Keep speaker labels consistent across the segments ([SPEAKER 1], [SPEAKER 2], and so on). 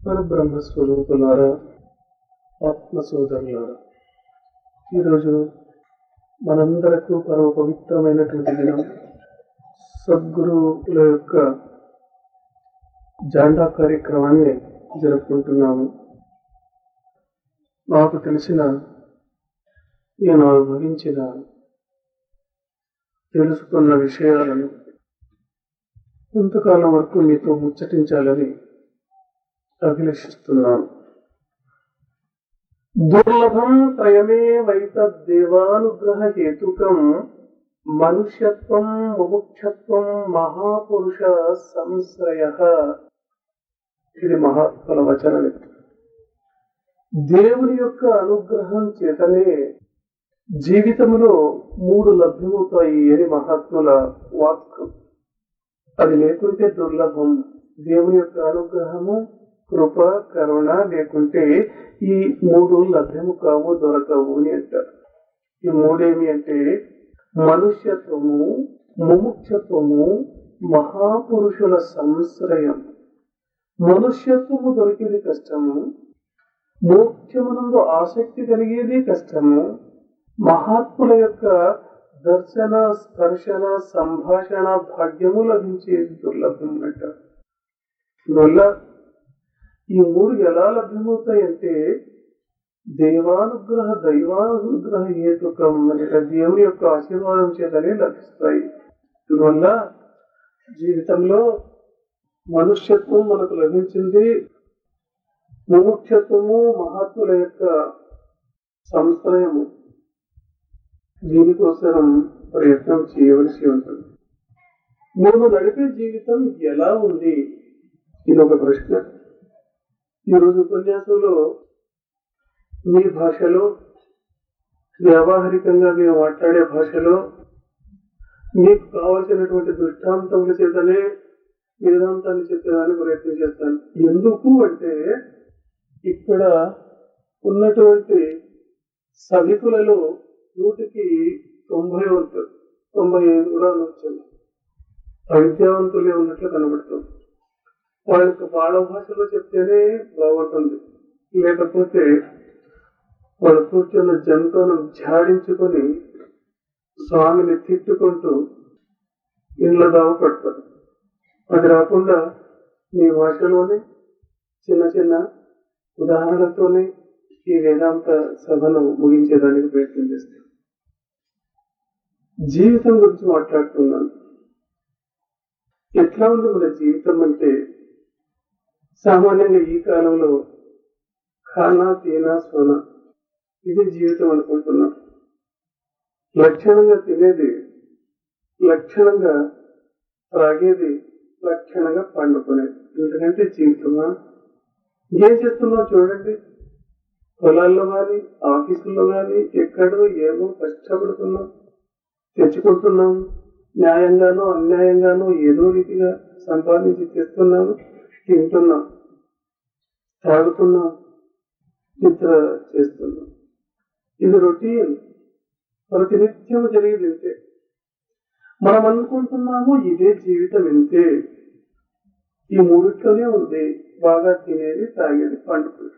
[SPEAKER 1] మన బ్రహ్మస్వరూపులారా ఆత్మ సోదరులారా ఈరోజు మనందరకు పరమ పవిత్రమైనటువంటి దినం సద్గురువుల యొక్క జాండా కార్యక్రమాన్ని జరుపుకుంటున్నాము నాకు తెలిసిన నేను అనుభవించిన తెలుసుకున్న విషయాలను కొంతకాలం వరకు మీతో ముచ్చటించాలని అభిలషిస్తున్నాను దుర్లభం త్రయమే వైతద్దేవానుగ్రహ హేతుకం మనుష్యత్వం ముముక్షత్వం మహాపురుష సంశ్రయ ఇది మహాత్ముల వచనమే దేవుని యొక్క అనుగ్రహం చేతనే జీవితంలో మూడు లభ్యమవుతాయి అని మహాత్ముల వాక్ అది లేకుంటే దుర్లభం దేవుని యొక్క అనుగ్రహము కృప కరుణ లేకుంటే ఈ మూడు లభ్యము కావు దొరకవు అని అంటారు ఈ మూడేమి అంటే మనుష్యత్వము ముముక్షత్వము మహాపురుషుల సంశ్రయం మనుష్యత్వము దొరికేది కష్టము మోక్షమునందు ఆసక్తి కలిగేది కష్టము మహాత్ముల యొక్క దర్శన స్పర్శన సంభాషణ భాగ్యము లభించేది దుర్లభం అంట అందువల్ల ఈ మూడు ఎలా లభ్యమవుతాయంటే దేవానుగ్రహ దైవానుగ్రహ హేతుకం అనే దేవుని యొక్క ఆశీర్వాదం చేతనే లభిస్తాయి అందువల్ల జీవితంలో మనుష్యత్వం మనకు లభించింది ముముక్షత్వము మహాత్ముల యొక్క సంశ్రయము దీనికోసం ప్రయత్నం చేయవలసి ఉంటుంది మేము నడిపే జీవితం ఎలా ఉంది ఇది ఒక ప్రశ్న ఈరోజు ఉపన్యాసంలో మీ భాషలో వ్యావహారికంగా మేము మాట్లాడే భాషలో మీకు కావలసినటువంటి దృష్టాంతముల చేతనే వేదాంతాన్ని చెప్పేదానికి ప్రయత్నం చేస్తాను ఎందుకు అంటే ఇక్కడ ఉన్నటువంటి సభికులలో నూటికి తొంభై ఉంటుంది తొంభై ఐదు కూడా అనొచ్చాను అవిద్యావంతులే ఉన్నట్లు కనబడుతుంది వాళ్ళ యొక్క బాల భాషలో చెప్తేనే బాగుంటుంది లేకపోతే వాళ్ళు కూర్చున్న జంతువును ఝాడించుకొని స్వామిని తిట్టుకుంటూ ఇండ్ల దావ పడతారు అది రాకుండా మీ భాషలోనే చిన్న చిన్న ఉదాహరణలతోనే ఈ వేదాంత సభను ముగించేదానికి ప్రయత్నం చేస్తాను జీవితం గురించి మాట్లాడుతున్నాను ఎట్లా ఉంది మన జీవితం అంటే సామాన్యంగా ఈ కాలంలో ఖానా తీనా సోనా ఇది జీవితం అనుకుంటున్నాం లక్షణంగా తినేది లక్షణంగా త్రాగేది లక్షణంగా పండుకునేది ఎందుకంటే జీవితమా ఏం చేస్తున్నావు చూడండి పొలాల్లో కానీ ఆఫీసుల్లో కానీ ఎక్కడో ఏమో కష్టపడుతున్నాం తెచ్చుకుంటున్నాం న్యాయంగానో అన్యాయంగానో ఏదో రీతిగా సంపాదించి తెస్తున్నాము తింటున్నాం తాగుతున్నాం నిద్ర చేస్తున్నాం ఇది రొటీన్ ప్రతినిత్యం జరిగేది ఇంతే మనం అనుకుంటున్నాము ఇదే జీవితం ఇంతే ఈ మూడిట్లోనే ఉంది బాగా తినేది తాగేది పండుకుంది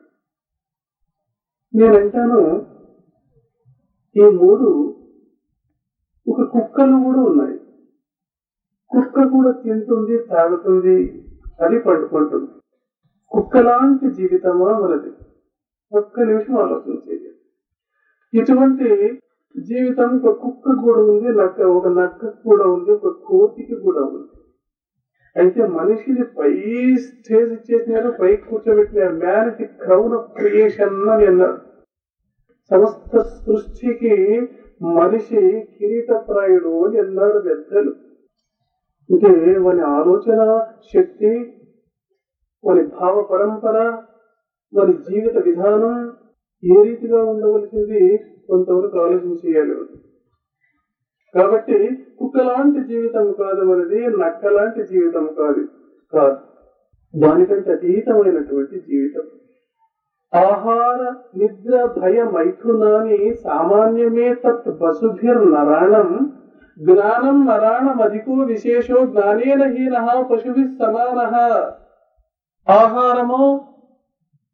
[SPEAKER 1] నేనంటాను ఈ మూడు ఒక కుక్కలు కూడా ఉన్నాయి కుక్క కూడా తింటుంది తాగుతుంది అది పండుకుంటుంది కుక్క లాంటి జీవితమా మనది ఒక్క నిమిషం ఆలోచించేది ఇటువంటి జీవితం ఒక కుక్క కూడా ఉంది నక్క ఒక నక్క కూడా ఉంది ఒక కోతికి కూడా ఉంది అయితే మనిషిని పై స్టేజ్ ఇచ్చేసినారు పై కూర్చోబెట్టిన మ్యానిటీ క్రౌన్ ఆఫ్ క్రియేషన్ అని అన్నారు సమస్త సృష్టికి మనిషి కిరీటప్రాయుడు అని అన్నాడు పెద్దలు అంటే వాని ఆలోచన శక్తి వాని భావ పరంపర వారి జీవిత విధానం ఏ రీతిగా ఉండవలసింది కొంతవరకు ఆలోచన చేయాలి కాబట్టి కుక్క లాంటి జీవితం కాదు మనది నక్క లాంటి జీవితం కాదు కాదు దానికంటే అతీతమైనటువంటి జీవితం ఆహార నిద్ర భయ మైథునాని సామాన్యమే తత్ పశుభిర్ నరాణం జ్ఞానం నరాణం అధికో విశేషో జ్ఞానేన హీన పశుభి సమాన ఆహారము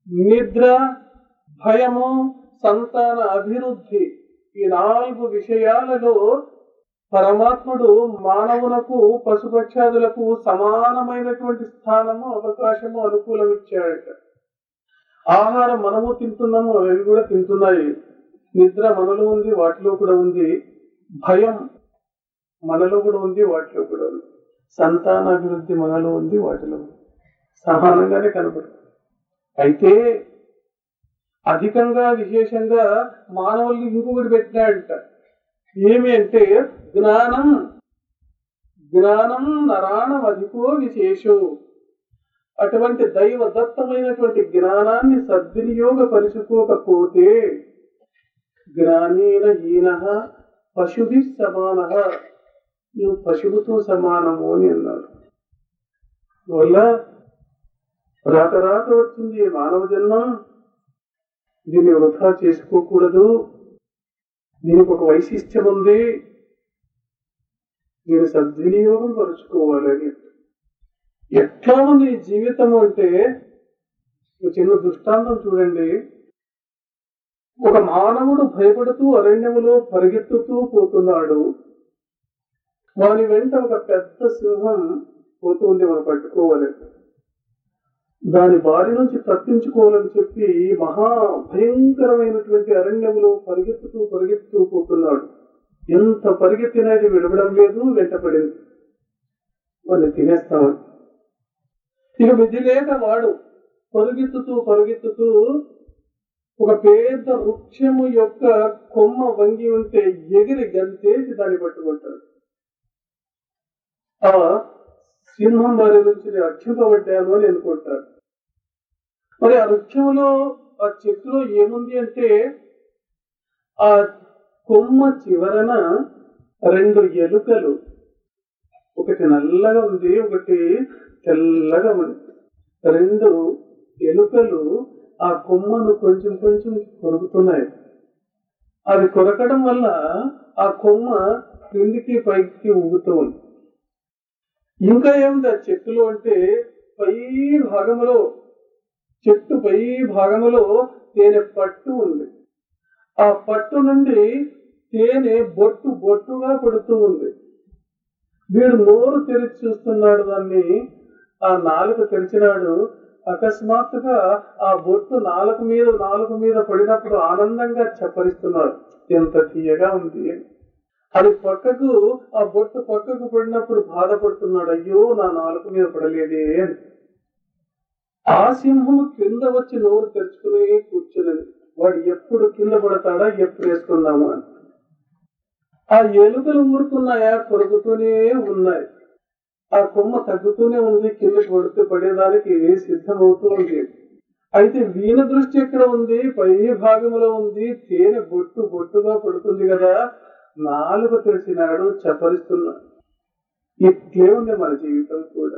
[SPEAKER 1] నిద్ర భయము సంతాన అభివృద్ధి ఈ నాలుగు విషయాలలో పరమాత్ముడు మానవులకు పశుపక్షాదులకు సమానమైనటువంటి స్థానము అవకాశము అనుకూలం ఇచ్చాడట ఆహారం మనము తింటున్నాము అవి కూడా తింటున్నాయి నిద్ర మనలో ఉంది వాటిలో కూడా ఉంది భయం మనలో కూడా ఉంది వాటిలో కూడా ఉంది సంతానాభివృద్ధి మనలో ఉంది వాటిలో ఉంది సమానంగానే కనబడుతుంది అయితే అధికంగా విశేషంగా మానవుల్ని ఇంకొకటి పెట్టినాడంట ఏమి అంటే జ్ఞానం జ్ఞానం నరాణం అధికో విశేషో అటువంటి దైవ దత్తమైనటువంటి జ్ఞానాన్ని సద్వినియోగపరుచుకోకపోతే జ్ఞానేన హీన పశుభి సమాన నువ్వు పశువుతో సమానము అని అన్నారు వల్ల రాక రాక వచ్చింది ఈ మానవ జన్మం దీన్ని వృధా చేసుకోకూడదు దీనికి ఒక వైశిష్ట్యం ఉంది దీన్ని సద్వినియోగం పరుచుకోవాలి అని ఎట్లా ఉంది ఈ జీవితం అంటే ఒక చిన్న దృష్టాంతం చూడండి ఒక మానవుడు భయపడుతూ అరణ్యములో పరిగెత్తుతూ పోతున్నాడు వాని వెంట ఒక పెద్ద సింహం పోతుంది మనం పట్టుకోవాలి దాని బారి నుంచి తప్పించుకోవాలని చెప్పి మహా భయంకరమైనటువంటి అరణ్యములో పరిగెత్తుతూ పరిగెత్తుతూ పోతున్నాడు ఎంత పరిగెత్తినది విడవడం లేదు వెంటపడింది వాడిని తినేస్తామని ఇక విధి లేక వాడు పరుగెత్తుతూ పరుగెత్తుతూ ఒక పెద్ద వృక్షము యొక్క కొమ్మ వంగి ఉంటే ఎగిరి గంతేసి దాన్ని పట్టుకుంటాడు ఆ సింహం వారి నుంచి నేను రక్షింపబడ్డాను అని అనుకుంటాడు మరి ఆ వృక్షంలో ఆ చెట్టులో ఏముంది అంటే ఆ కొమ్మ చివరన రెండు ఎలుకలు ఒకటి నల్లగా ఉంది ఒకటి తెల్లగా ఉంది రెండు ఎలుకలు ఆ కొమ్మను కొంచెం కొంచెం కొరుకుతున్నాయి అది కొరకడం వల్ల ఆ కొమ్మ క్రిందికి పైకి ఊగుతూ ఉంది ఇంకా ఏముంది ఆ చెట్టులో అంటే పై భాగములో చెట్టు పై భాగములో తేనె పట్టు ఉంది ఆ పట్టు నుండి తేనె బొట్టు బొట్టుగా పడుతూ ఉంది వీడు నోరు తెరిచి చూస్తున్నాడు దాన్ని ఆ నాలుక తెరిచినాడు అకస్మాత్తుగా ఆ బొట్టు నాలుక మీద నాలుక మీద పడినప్పుడు ఆనందంగా చప్పరిస్తున్నాడు ఎంత తీయగా ఉంది అని. అది పక్కకు ఆ బొట్టు పక్కకు పడినప్పుడు బాధపడుతున్నాడు అయ్యో నా నాలుక మీద పడలేదే అని ఆ సింహము కింద వచ్చి నోరు తెరుచుకుని కూర్చున్నది వాడు ఎప్పుడు కింద పడతాడా ఎప్పుడు వేసుకుందామా అని ఆ ఎలుకలు ఊరుతున్నాయా కొరుకుతూనే ఉన్నాయి ఆ కొమ్మ తగ్గుతూనే ఉంది కిందకి పడితే పడేదానికి సిద్ధమవుతూ ఉంది అయితే వీణ దృష్టి ఎక్కడ ఉంది పై భాగంలో ఉంది తేనె బొట్టు బొట్టుగా పడుతుంది కదా నాలుగు తెలిసినాడు చపరిస్తున్నాడు ఇట్లే ఉంది మన జీవితం కూడా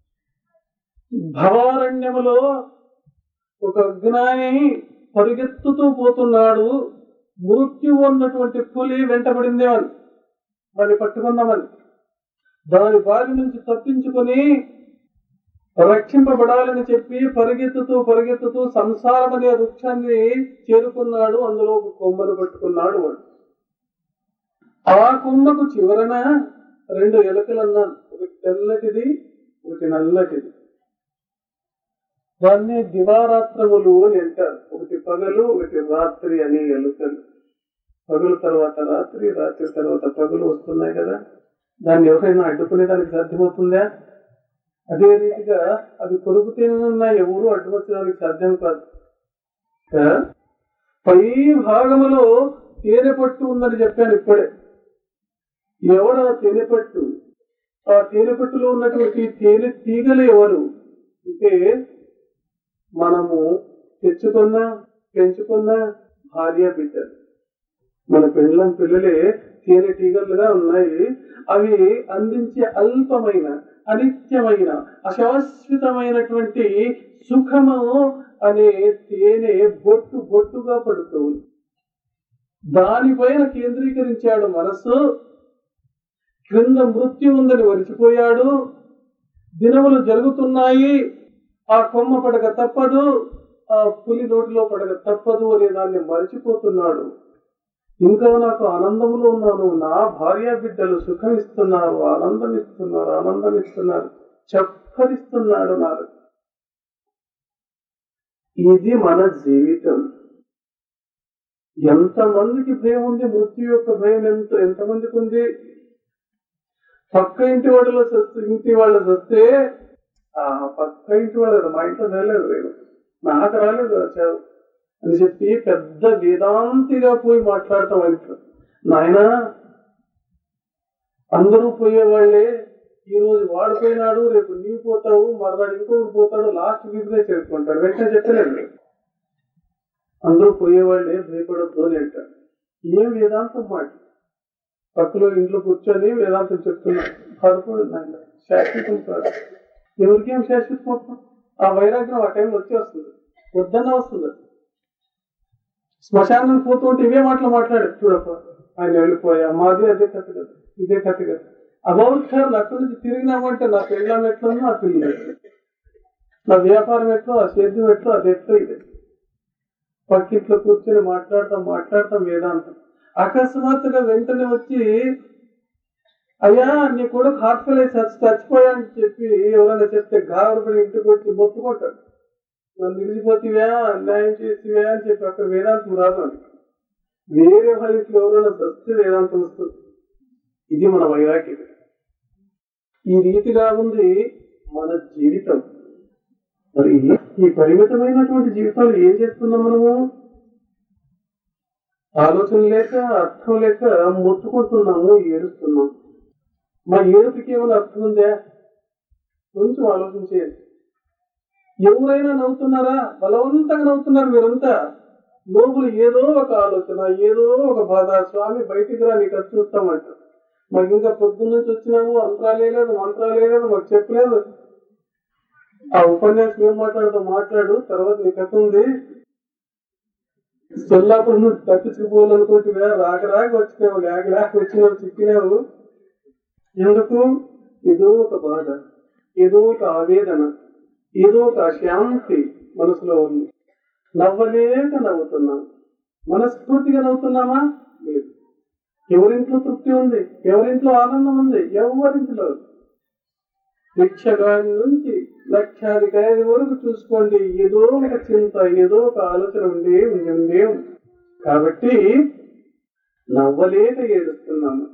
[SPEAKER 1] భవారణ్యములో ఒక అజ్ఞాని పరిగెత్తుతూ పోతున్నాడు మృత్యు ఉన్నటువంటి పులి వెంటబడిందేమని మరి పట్టుకున్నామని దాని బారి నుంచి తప్పించుకొని రక్షింపబడాలని చెప్పి పరిగెత్తుతూ పరిగెత్తుతూ సంసారం అనే వృక్షాన్ని చేరుకున్నాడు అందులో ఒక కొమ్మను పట్టుకున్నాడు వాడు ఆ కొమ్మకు చివరన రెండు ఎలుకలు అన్నాను ఒకటి తెల్లటిది ఒకటి నల్లటిది దాన్ని దివారాత్రములు అని అంటారు ఒకటి పగలు ఒకటి రాత్రి అని ఎలుకలు పగలు తర్వాత రాత్రి రాత్రి తర్వాత పగలు వస్తున్నాయి కదా దాన్ని ఎవరైనా అడ్డుకునే దానికి సాధ్యమవుతుందా అదే రీతిగా అవి కొరుకుతేనున్నా ఎవరు అడ్డుపరచడానికి సాధ్యం కాదు ఆ? పై భాగములో తేనె పట్టు ఉందని చెప్పాను ఇప్పుడే ఎవరు ఆ తేనె పట్టు ఆ తేనె పట్టులో ఉన్నటువంటి తేనె తీగలు ఎవరు అంటే మనము తెచ్చుకున్న పెంచుకున్న భార్య బిడ్డలు మన పెళ్ళం పిల్లలే తేనెటీగలుగా ఉన్నాయి అవి అందించే అల్పమైన అనిత్యమైన అశాశ్వతమైనటువంటి సుఖము అనే తేనె బొట్టు బొట్టుగా పడుతూ ఉంది దానిపైన కేంద్రీకరించాడు మనస్సు క్రింద మృత్యు ఉందని వరిచిపోయాడు దినములు జరుగుతున్నాయి ఆ కొమ్మ పడక తప్పదు ఆ పులి నోటిలో పడక తప్పదు అనే దాన్ని మరిచిపోతున్నాడు ఇంకా నాకు ఆనందంలో ఉన్నాను నా భార్య బిడ్డలు సుఖం ఇస్తున్నారు ఆనందం ఇస్తున్నారు ఆనందం ఇస్తున్నారు చెప్పరిస్తున్నాడు నాకు ఇది మన జీవితం ఎంతమందికి భయం ఉంది మృత్యు యొక్క భయం ఎంత ఎంతమందికి ఉంది పక్క ఇంటి వాళ్ళలో సస్తే ఇంటి వాళ్ళు సస్తే ఆ పక్క ఇంటి వాళ్ళు మా ఇంట్లో రాలేదు నేను నాకు రాలేదు ఆ చావు అని చెప్పి పెద్ద వేదాంతిగా పోయి మాట్లాడటం ఇంట్లో నాయన అందరూ పోయేవాళ్లే ఈ రోజు వాడు పోయినాడు రేపు నీవు పోతావు మర్నాడు ఇంకొకటి పోతాడు లాస్ట్ వీధిగా చేరుకుంటాడు వెంటనే చెప్పలేదు అందరూ పోయేవాళ్లే భయపడద్దు అని అంటాడు ఏం వేదాంతం మాట పక్కలో ఇంట్లో కూర్చొని వేదాంతం చెప్తున్నాడు పడుకోండి నాయన శాశ్వతం కాదు ఎవరికేం శాశ్వతం ఆ వైరాగ్యం ఆ టైంలో వచ్చేస్తుంది వద్దన్న వస్తుంది శ్మశానం పోతుంటే ఇవే మాటలు మాట్లాడు చూడప్ప ఆయన వెళ్ళిపోయా మాది అదే కథ కదా ఇదే కథ కదా అబౌత్కారులు అక్కడి నుంచి తిరిగినామంటే నా పెళ్ళం ఎట్లా నా పిల్లలు ఎట్లా నా వ్యాపారం ఎట్లో ఆ సేద్యం ఎట్లో అది ఎట్లో ఇదే పక్కింట్లో కూర్చొని మాట్లాడతాం మాట్లాడతాం వేదాంతం అకస్మాత్తుగా వెంటనే వచ్చి అయ్యా నీ కొడుకు హార్ట్ ఫెయిల్ అయి చచ్చి చచ్చిపోయా అని చెప్పి ఎవరైనా చెప్తే గావరపడి ఇంటికి వచ్చి మొత్తుకుంటాడు నన్ను నిలిచిపోతివా అన్యాయం చేసివా అని చెప్పి అక్కడ వేదాంతం రాదు అని వేరే వాళ్ళ ఇంట్లో ఎవరైనా చస్తే వేదాంతం వస్తుంది ఇది మన వైరాగ్యం ఈ రీతిగా ఉంది మన జీవితం మరి ఈ పరిమితమైనటువంటి జీవితాలు ఏం చేస్తున్నాం మనము ఆలోచన లేక అర్థం లేక మొత్తుకుంటున్నాము ఏడుస్తున్నాం మా ఏడుపుకి ఏమైనా అర్థం ఉందా కొంచెం ఆలోచించేది ఎవరైనా నవ్వుతున్నారా బలవంతంగా నవ్వుతున్నారు మీరంతా లోపల ఏదో ఒక ఆలోచన ఏదో ఒక బాధ స్వామి బయటికి రా నీకు అది చూస్తామంట మాకు ఇంకా పొద్దున్న నుంచి వచ్చినాము అంతరాలే లేదు మంత్రాలే లేదు మాకు చెప్పలేదు ఆ ఉపన్యాసం ఏం మాట్లాడుతూ మాట్లాడు తర్వాత నీ కథ ఉంది సొల్లాపురం నుంచి తప్పించుకుపోవాలనుకుంటున్నా రాక రాక వచ్చినావు లేక లేక వచ్చినావు చిక్కినావు ఎందుకు ఏదో ఒక బాధ ఏదో ఒక ఆవేదన ఏదో ఒక అశాంతి మనసులో ఉంది నవ్వలేక నవ్వుతున్నాం మనస్ఫూర్తిగా నవ్వుతున్నామా లేదు ఎవరింట్లో తృప్తి ఉంది ఎవరింట్లో ఆనందం ఉంది ఎవరింట్లో భిక్షగాని నుంచి లక్షాధికారి వరకు చూసుకోండి ఏదో ఒక చింత ఏదో ఒక ఆలోచన ఉండే ఉంది ఉండే ఉంది కాబట్టి నవ్వలేక ఏడుస్తున్నాము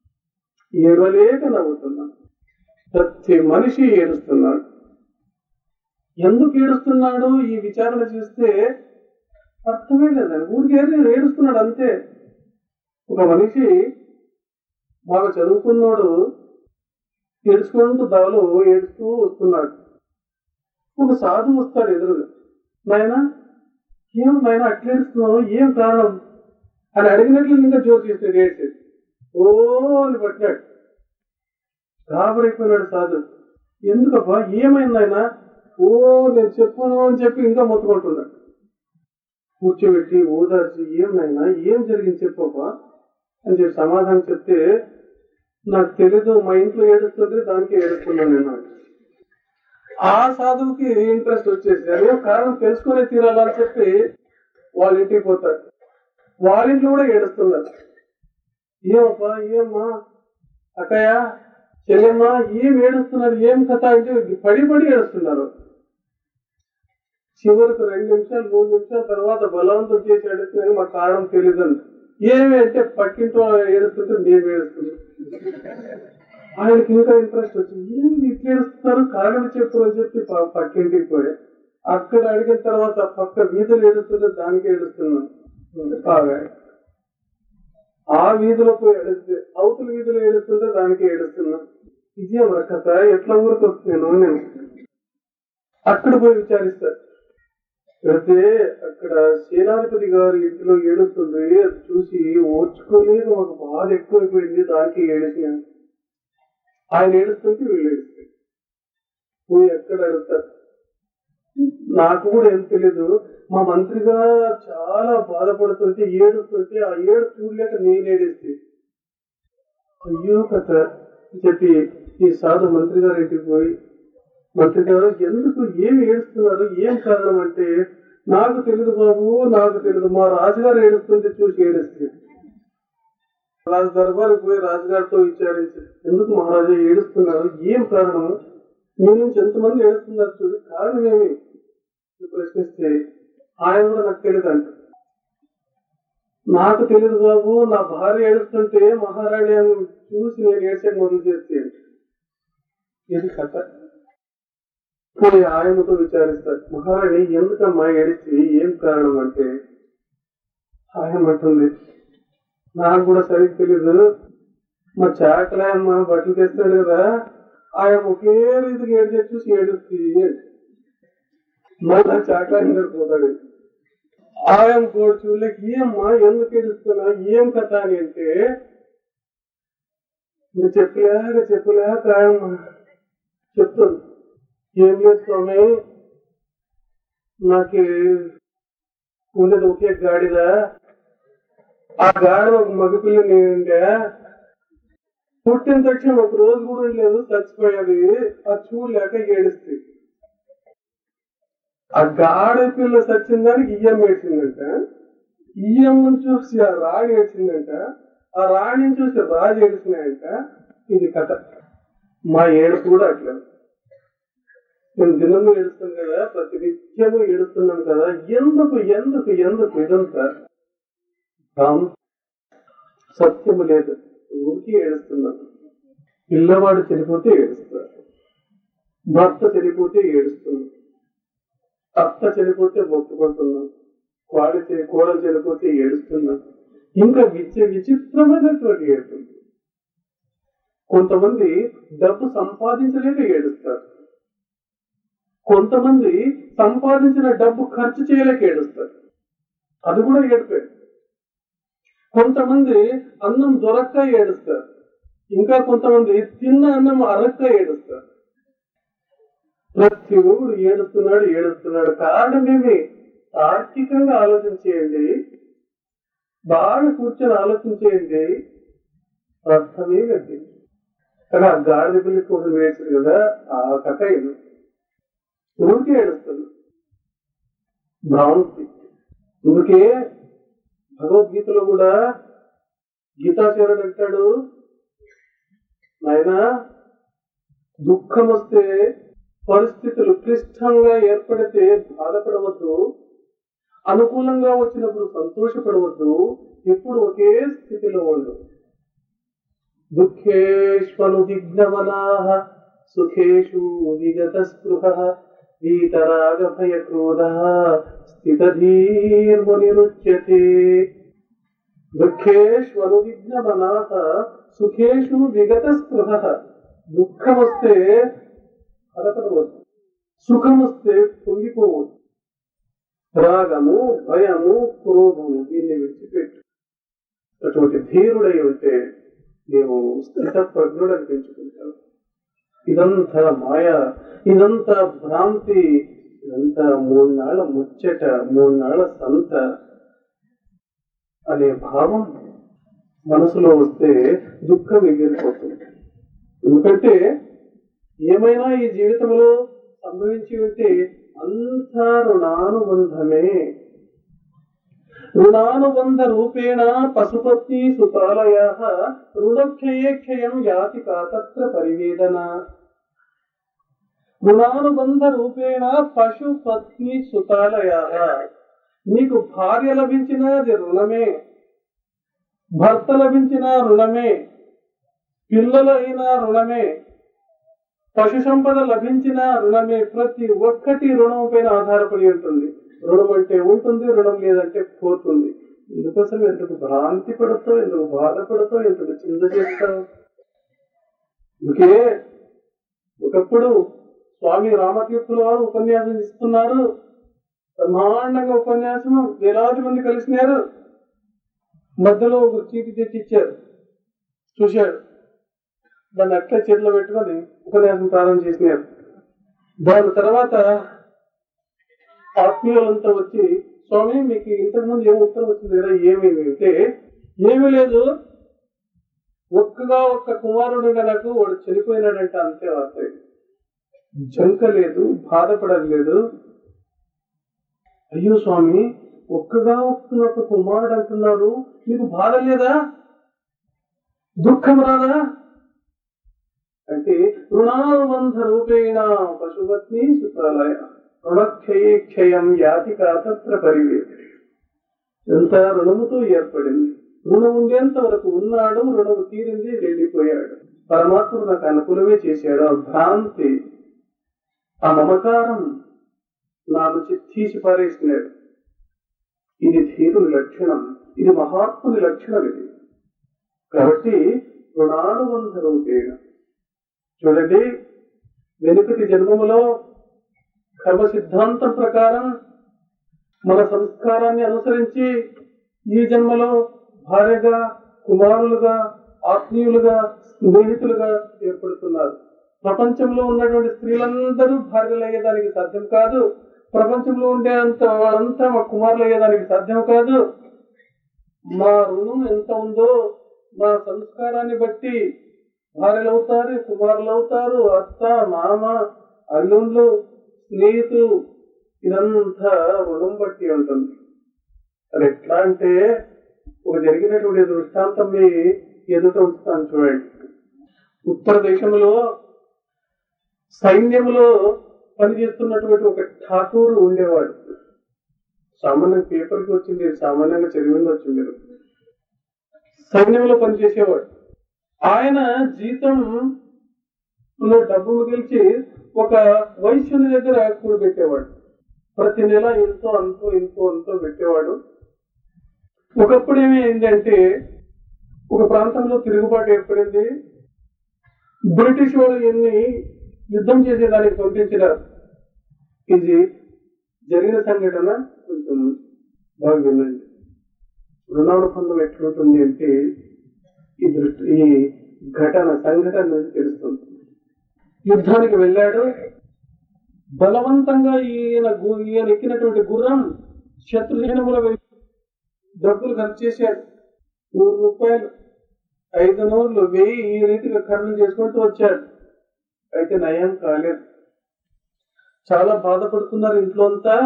[SPEAKER 1] ఏడవలేక నవ్వుతున్నాం ప్రతి మనిషి ఏడుస్తున్నాడు ఎందుకు ఏడుస్తున్నాడు ఈ విచారణ చేస్తే అర్థమే లేదండి ఊరికే ఏడుస్తున్నాడు అంతే ఒక మనిషి బాగా చదువుకున్నాడు ఏడుచుకుంటూ దాలో ఏడుస్తూ వస్తున్నాడు ఒక సాధు వస్తాడు ఎదురుగా నాయన ఏం నాయన అట్లా ఏడుస్తున్నావు ఏం కారణం అని అడిగినట్లు ఇంకా జోరు చేస్తాడు ఏడ్చేది ఓ అని పట్టినాడు గాబరైపోయినాడు సాధు ఎందుకబ్బా ఏమైంది ఆయన ఓ నేను చెప్పను అని చెప్పి ఇంకా మొత్తుకుంటున్నాడు కూర్చోబెట్టి ఓదార్చి ఏమైనా ఏం జరిగింది చెప్పబ్బా అని చెప్పి సమాధానం చెప్తే నాకు తెలీదు మా ఇంట్లో ఏడుస్తుంటే దానికి ఏడుస్తున్నాను నేను ఆ సాధువుకి ఇంట్రెస్ట్ వచ్చేసి అదే కారణం తెలుసుకునే తీరాలని చెప్పి వాళ్ళ ఇంటికి పోతారు వాళ్ళ ఇంట్లో కూడా ఏడుస్తున్నారు ఏమప్పా ఏమ్మా అక్కయ్య చెల్లెమ్మా ఏం ఏడుస్తున్నారు ఏం కథ అంటే పడి పడి ఏడుస్తున్నారు చివరికి రెండు నిమిషాలు మూడు నిమిషాల తర్వాత బలవంతం చేసి ఏడుస్తున్నాను మాకు కారణం తెలియదండి ఏమి అంటే పక్కింటి వాళ్ళు ఏడుస్తుంటే మేము ఏడుస్తున్నాం ఆయనకి ఇంకా ఇంట్రెస్ట్ వచ్చింది ఏం ఇట్లా ఏడుస్తున్నారు కారణం చెప్పు అని చెప్పి ప- పక్కింటికి పోయా అక్కడ అడిగిన తర్వాత పక్క వీధులు ఏడుస్తుంటే దానికి ఏడుస్తున్నాం బాగా ఆ వీధిలో పోయి ఏడిస్తే అవతల వీధిలో ఏడుస్తుంటే దానికి ఏడుస్తున్నా ఇదే మన కథ ఎట్లా ఊరికి వస్తున్నాను నేను అక్కడ పోయి విచారిస్తాడు అయితే అక్కడ సేనాధిపతి గారి ఇంటిలో ఏడుస్తుంది అది చూసి ఓర్చుకోలేక ఒక బాధ ఎక్కువైపోయింది దానికి ఏడిసినాను ఆయన ఏడుస్తుంటే వీళ్ళు ఏడుస్తారు పోయి ఎక్కడ అడుగుతారు నాకు కూడా ఏం తెలీదు మా మంత్రిగా చాలా బాధపడుతుంటే ఏడుస్తుంటే ఆ ఏడు చూడలేక నేను ఏడిస్తే అయ్యో కథ అని చెప్పి ఈ సాధు మంత్రి గారి ఇంటికి పోయి మంత్రి గారు ఎందుకు ఏమి ఏడుస్తున్నారు ఏం కారణం అంటే నాకు తెలియదు బాబు నాకు తెలియదు మా రాజుగారు ఏడుస్తుంటే చూసి ఏడుస్తుంది రాజు దర్బారికి పోయి రాజుగారితో విచారించి ఎందుకు మహారాజా ఏడుస్తున్నారు ఏం కారణం మీ నుంచి ఎంతమంది ఏడుస్తున్నారు చూడు కారణం ఏమి అని ప్రశ్నిస్తే ఆయన కూడా నాకు తెలియదు అంట నాకు తెలియదు బాబు నా భార్య ఏడుస్తుంటే మహారాణి అని చూసి నేను ఏడ్చే మొదలు చేస్తే ఇది కథ పోయి ఆయనతో విచారిస్తాడు మహారాణి ఎందుకమ్మా ఏడిచి ఏం కారణం అంటే ఆయన అంటుంది నాకు కూడా సరిగ్గా తెలీదు మా చాకలాయమ్మ బట్టలు తెస్తాడు కదా ఆయన ఒకే రీతికి ఏడిచే చూసి ఏడుస్తుంది మళ్ళా చాకలాయం గారు పోతాడు ఆయన కూడా చూడలేక ఏమ్మా ఎందుకు ఏడుస్తున్నా ఏం కథ అని అంటే నువ్వు చెప్పలేక చెప్పలేక ఆయమ్మ చెప్తాను ఏం లేదు స్వామి నాకు ఉండేది ఒకే గాడిద ఆ గాడిద ఒక మగపిల్లని ఉండే పుట్టిన తక్షణం ఒక రోజు కూడా లేదు చచ్చిపోయేది అది చూడలేక ఏడుస్తుంది ఆ గాడి పిల్ల చచ్చిన దానికి ఇయ్యం ఏడ్చిందంట ఇయ్యమ్మని చూసి ఆ రాణి ఏడ్చిందంట ఆ రాణిని చూసి రాజు ఏడిచినాయంట ఇది కథ మా ఏడుపు కూడా అట్లా మేము దినము ఏడుస్తాం కదా ప్రతి నిత్యము ఏడుస్తున్నాం కదా ఎందుకు ఎందుకు ఎందుకు ఇదంతా రామ్ సత్యము లేదు ఊరికి ఏడుస్తున్నాం పిల్లవాడు చనిపోతే ఏడుస్తారు భర్త చనిపోతే ఏడుస్తున్నాం అత్త చనిపోతే మొక్కుకుంటున్నాం కోడి చే- కోడలు చనిపోతే ఏడుస్తున్నాం ఇంకా విచి విచిత్రమైనటువంటి ఏడుతుంది కొంతమంది డబ్బు సంపాదించలేక ఏడుస్తారు కొంతమంది సంపాదించిన డబ్బు ఖర్చు చేయలేక ఏడుస్తారు అది కూడా ఏడుపే కొంతమంది అన్నం దొరక్క ఏడుస్తారు ఇంకా కొంతమంది తిన్న అన్నం అరక్క ఏడుస్తారు ప్రతి ఒక్కడు ఏడుస్తున్నాడు ఏడుస్తున్నాడు కారణం ఏమి తార్కికంగా ఆలోచించేయండి బాగా కూర్చొని ఆలోచించేయండి అర్థమే గట్టి కానీ ఆ గాడిద పిల్లి కోసం వేసింది కదా ఆ కథ ఇది ఊరికే ఏడుస్తుంది భ్రాంతి అందుకే భగవద్గీతలో కూడా గీతాచార్యుడు అంటాడు నాయన దుఃఖం వస్తే పరిస్థితులు క్లిష్టంగా ఏర్పడితే బాధపడవద్దు అనుకూలంగా వచ్చినప్పుడు సంతోషపడవద్దు ఎప్పుడు ఒకే స్థితిలో ఉండు దుఃఖేష్వనుదిగ్నమనా సుఖేషు విగత స్పృహ వీతరాగ భయ క్రోధ స్థితధీర్మునిరుచ్యతే దుఃఖేష్వనుదిగ్నమనా సుఖేషు విగత స్పృహ దుఃఖం వస్తే బాధపడవద్దు సుఖం వస్తే పొంగిపోవద్దు రాగము భయము క్రోధము దీన్ని విడిచిపెట్టు అటువంటి ధీరుడై ఉంటే నీవు స్థిత ప్రజ్ఞుడని పెంచుకుంటావు ఇదంతా మాయ ఇదంతా భ్రాంతి ఇదంతా మూడు నాళ్ళ ముచ్చట మూడు నాళ్ళ సంత అనే భావం మనసులో వస్తే దుఃఖం ఎగిరిపోతుంది ఎందుకంటే ఏమైనా ఈ జీవితంలో సంభవించి ఉంటే అంతా రుణానుబంధమే రుణానుబంధ రూపేణ పశుపత్ని సుతాలయ రుణక్షయే క్షయం యాతి కాతత్ర పరివేదన రుణానుబంధ రూపేణ పశుపత్ని సుతాలయ నీకు భార్య లభించినా అది రుణమే భర్త లభించిన రుణమే పిల్లలైనా రుణమే పశు సంపద లభించిన రుణమే ప్రతి ఒక్కటి రుణం పైన ఆధారపడి ఉంటుంది రుణం అంటే ఉంటుంది రుణం లేదంటే పోతుంది ఇందుకోసం ఎందుకు భ్రాంతి పడతావు ఎందుకు బాధపడతావు ఎందుకు చింత చేస్తావు అందుకే ఒకప్పుడు స్వామి రామతీర్థుల వారు ఉపన్యాసం ఇస్తున్నారు బ్రహ్మాండంగా ఉపన్యాసం వేలాది మంది కలిసినారు మధ్యలో ఒక చీటి తెచ్చి ఇచ్చారు చూశాడు దాన్ని అట్లా చేతిలో పెట్టుకొని ఉపన్యాసం ప్రారంభం చేసినారు దాని తర్వాత ఆత్మీయులంతా వచ్చి స్వామి మీకు ఇంతకు ముందు ఏం ఉత్తరం వచ్చింది కదా ఏమి అంటే ఏమీ లేదు ఒక్కగా ఒక్క కుమారుడు నాకు వాడు చనిపోయినాడంట అంతే వార్త జంక లేదు బాధపడలేదు అయ్యో స్వామి ఒక్కగా ఒక్క కుమారుడు అంటున్నారు మీకు బాధ లేదా దుఃఖం రాదా అంటే రుణానుబంధ రూపేణ పశుపత్ని సుతాలయ రుణక్షయే క్షయం యాతి కాతత్ర పరివేది ఎంత రుణముతో ఏర్పడింది రుణం ఉండేంత వరకు ఉన్నాడు రుణము తీరింది వెళ్ళిపోయాడు పరమాత్ముడు నాకు అనుకూలమే చేశాడు ఆ భ్రాంతి ఆ మమకారం నా నుంచి తీసి పారేసినాడు ఇది ధీరుని లక్షణం ఇది మహాత్ముని లక్షణం ఇది కాబట్టి రుణానుబంధ రూపేణ చూడండి వెనుకటి జన్మములో కర్మ సిద్ధాంతం ప్రకారం మన సంస్కారాన్ని అనుసరించి ఈ జన్మలో భార్యగా కుమారులుగా ఆత్మీయులుగా స్నేహితులుగా ఏర్పడుతున్నారు ప్రపంచంలో ఉన్నటువంటి స్త్రీలందరూ భార్యలు అయ్యేదానికి సాధ్యం కాదు ప్రపంచంలో ఉండే అంత వాళ్ళంతా మా కుమారులు అయ్యేదానికి సాధ్యం కాదు మా రుణం ఎంత ఉందో మా సంస్కారాన్ని బట్టి భార్యలు అవుతారు కుమారులు అవుతారు అత్త మామ అల్లుళ్ళు స్నేహితులు ఇదంతా రుణం బట్టి ఉంటుంది అది ఎట్లా అంటే ఒక జరిగినటువంటి దృష్టాంతం మీ ఎదుట ఉంచుతాను చూడండి ఉత్తర దేశంలో సైన్యంలో పనిచేస్తున్నటువంటి ఒక ఠాకూరు ఉండేవాడు సామాన్య పేపర్కి వచ్చింది సామాన్యంగా చదివింది వచ్చింది మీరు సైన్యంలో పనిచేసేవాడు ఆయన జీతం లో డబ్బు మిగిల్చి ఒక వైశ్యుని దగ్గర కూడబెట్టేవాడు ప్రతి నెల ఎంతో అంతో ఎంతో అంతో పెట్టేవాడు ఒకప్పుడు ఏమైందంటే ఒక ప్రాంతంలో తిరుగుబాటు ఏర్పడింది బ్రిటిష్ వాళ్ళు ఎన్ని యుద్ధం చేసేదానికి పంపించినారు ఇది జరిగిన సంఘటన కొంచెం బాగా వినండి రుణానుబంధం ఎట్లుంటుంది అంటే ఈ దృష్టి ఈ ఘటన సంఘటన నుంచి తెలుస్తుంది యుద్ధానికి వెళ్ళాడు బలవంతంగా ఈయన గు- ఈయన ఎక్కినటువంటి గుర్రం శత్రుజనముల వైపు డబ్బులు ఖర్చు చేశాడు నూరు రూపాయలు ఐదు నూరులు వెయ్యి ఈ రీతిగా ఖర్చు చేసుకుంటూ వచ్చాడు అయితే నయం కాలేదు చాలా బాధపడుతున్నారు ఇంట్లో అంతా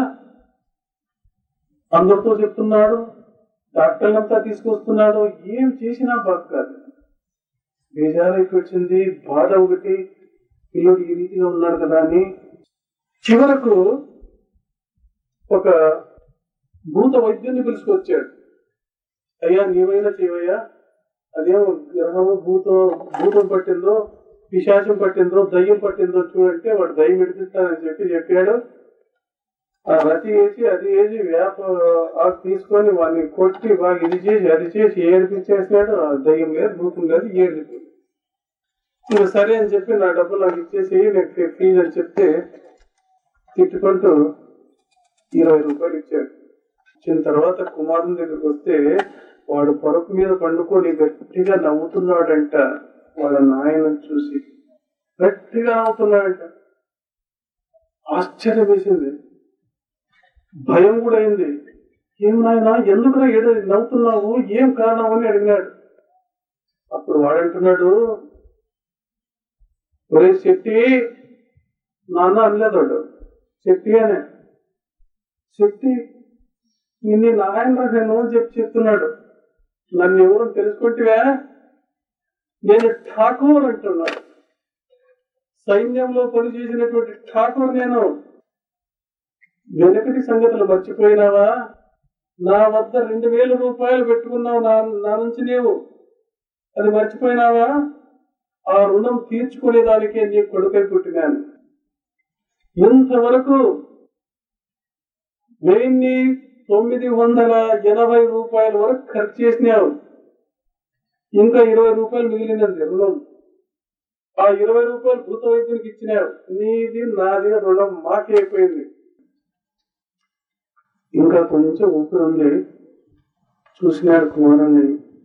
[SPEAKER 1] అందరితో చెప్తున్నాడు డాక్టర్లంతా తీసుకొస్తున్నాడు ఏం చేసినా బాగా కాదు బేజారైపు వచ్చింది బాధ ఒకటి పిల్లడు ఈ రీతిగా ఉన్నాడు కదా అని చివరకు ఒక భూత వైద్యుని పిలుచుకొచ్చాడు అయ్యా నీవైనా చేయవయ్యా అదేం గ్రహము భూతం భూతం పట్టిందో పిశాచం పట్టిందో దయ్యం పట్టిందో చూడంటే వాడు దయ్యం విడిపిస్తానని చెప్పి చెప్పాడు ఆ రతి వేసి అది వేసి వేప ఆకు తీసుకొని వాడిని కొట్టి బాగా ఇది చేసి అది చేసి ఏడిపించేసాడు ఆ దయ్యం లేదు భూతం లేదు ఏడిపోయింది ఇంకా సరే అని చెప్పి నా డబ్బులు నాకు ఇచ్చేసి నేను ఫీ- ఫీజు అని చెప్తే తిట్టుకుంటూ ఇరవై రూపాయలు ఇచ్చాడు ఇచ్చిన తర్వాత కుమారుని దగ్గరికి వస్తే వాడు పొరకు మీద పండుకొని గట్టిగా నవ్వుతున్నాడంట వాళ్ళ నాయన చూసి గట్టిగా నవ్వుతున్నాడంట ఆశ్చర్యం వేసింది భయం కూడా అయింది ఏం నాయనా ఎందుకురా ఏదో నవ్వుతున్నావు ఏం కారణం అని అడిగినాడు అప్పుడు వాడంటున్నాడు ఒరే శెట్టి నాన్న అనలేదు వాడు శెట్టి అనే శక్తి నిన్ను నారాయణ నేను అని చెప్పి చెప్తున్నాడు నన్ను ఎవరు తెలుసుకుంటివా నేను ఠాకూర్ అంటున్నాడు సైన్యంలో పనిచేసినటువంటి ఠాకూర్ నేను వెనకటి సంగతులు మర్చిపోయినావా నా వద్ద రెండు వేల రూపాయలు పెట్టుకున్నావు నా నా నుంచి నీవు అది మర్చిపోయినావా ఆ రుణం తీర్చుకునేదానికే నీ కొడుకై పుట్టినాను ఇంతవరకు వెయ్యి తొమ్మిది వందల ఎనభై రూపాయల వరకు ఖర్చు చేసినావు ఇంకా ఇరవై రూపాయలు మిగిలినది రుణం ఆ ఇరవై రూపాయలు భూత వైద్యునికి ఇచ్చినావు నీది నాది రుణం మాకే అయిపోయింది ఇంకా కొంచెం ఊపిరి ఉంది చూసినాడు కుమారుణ్ణి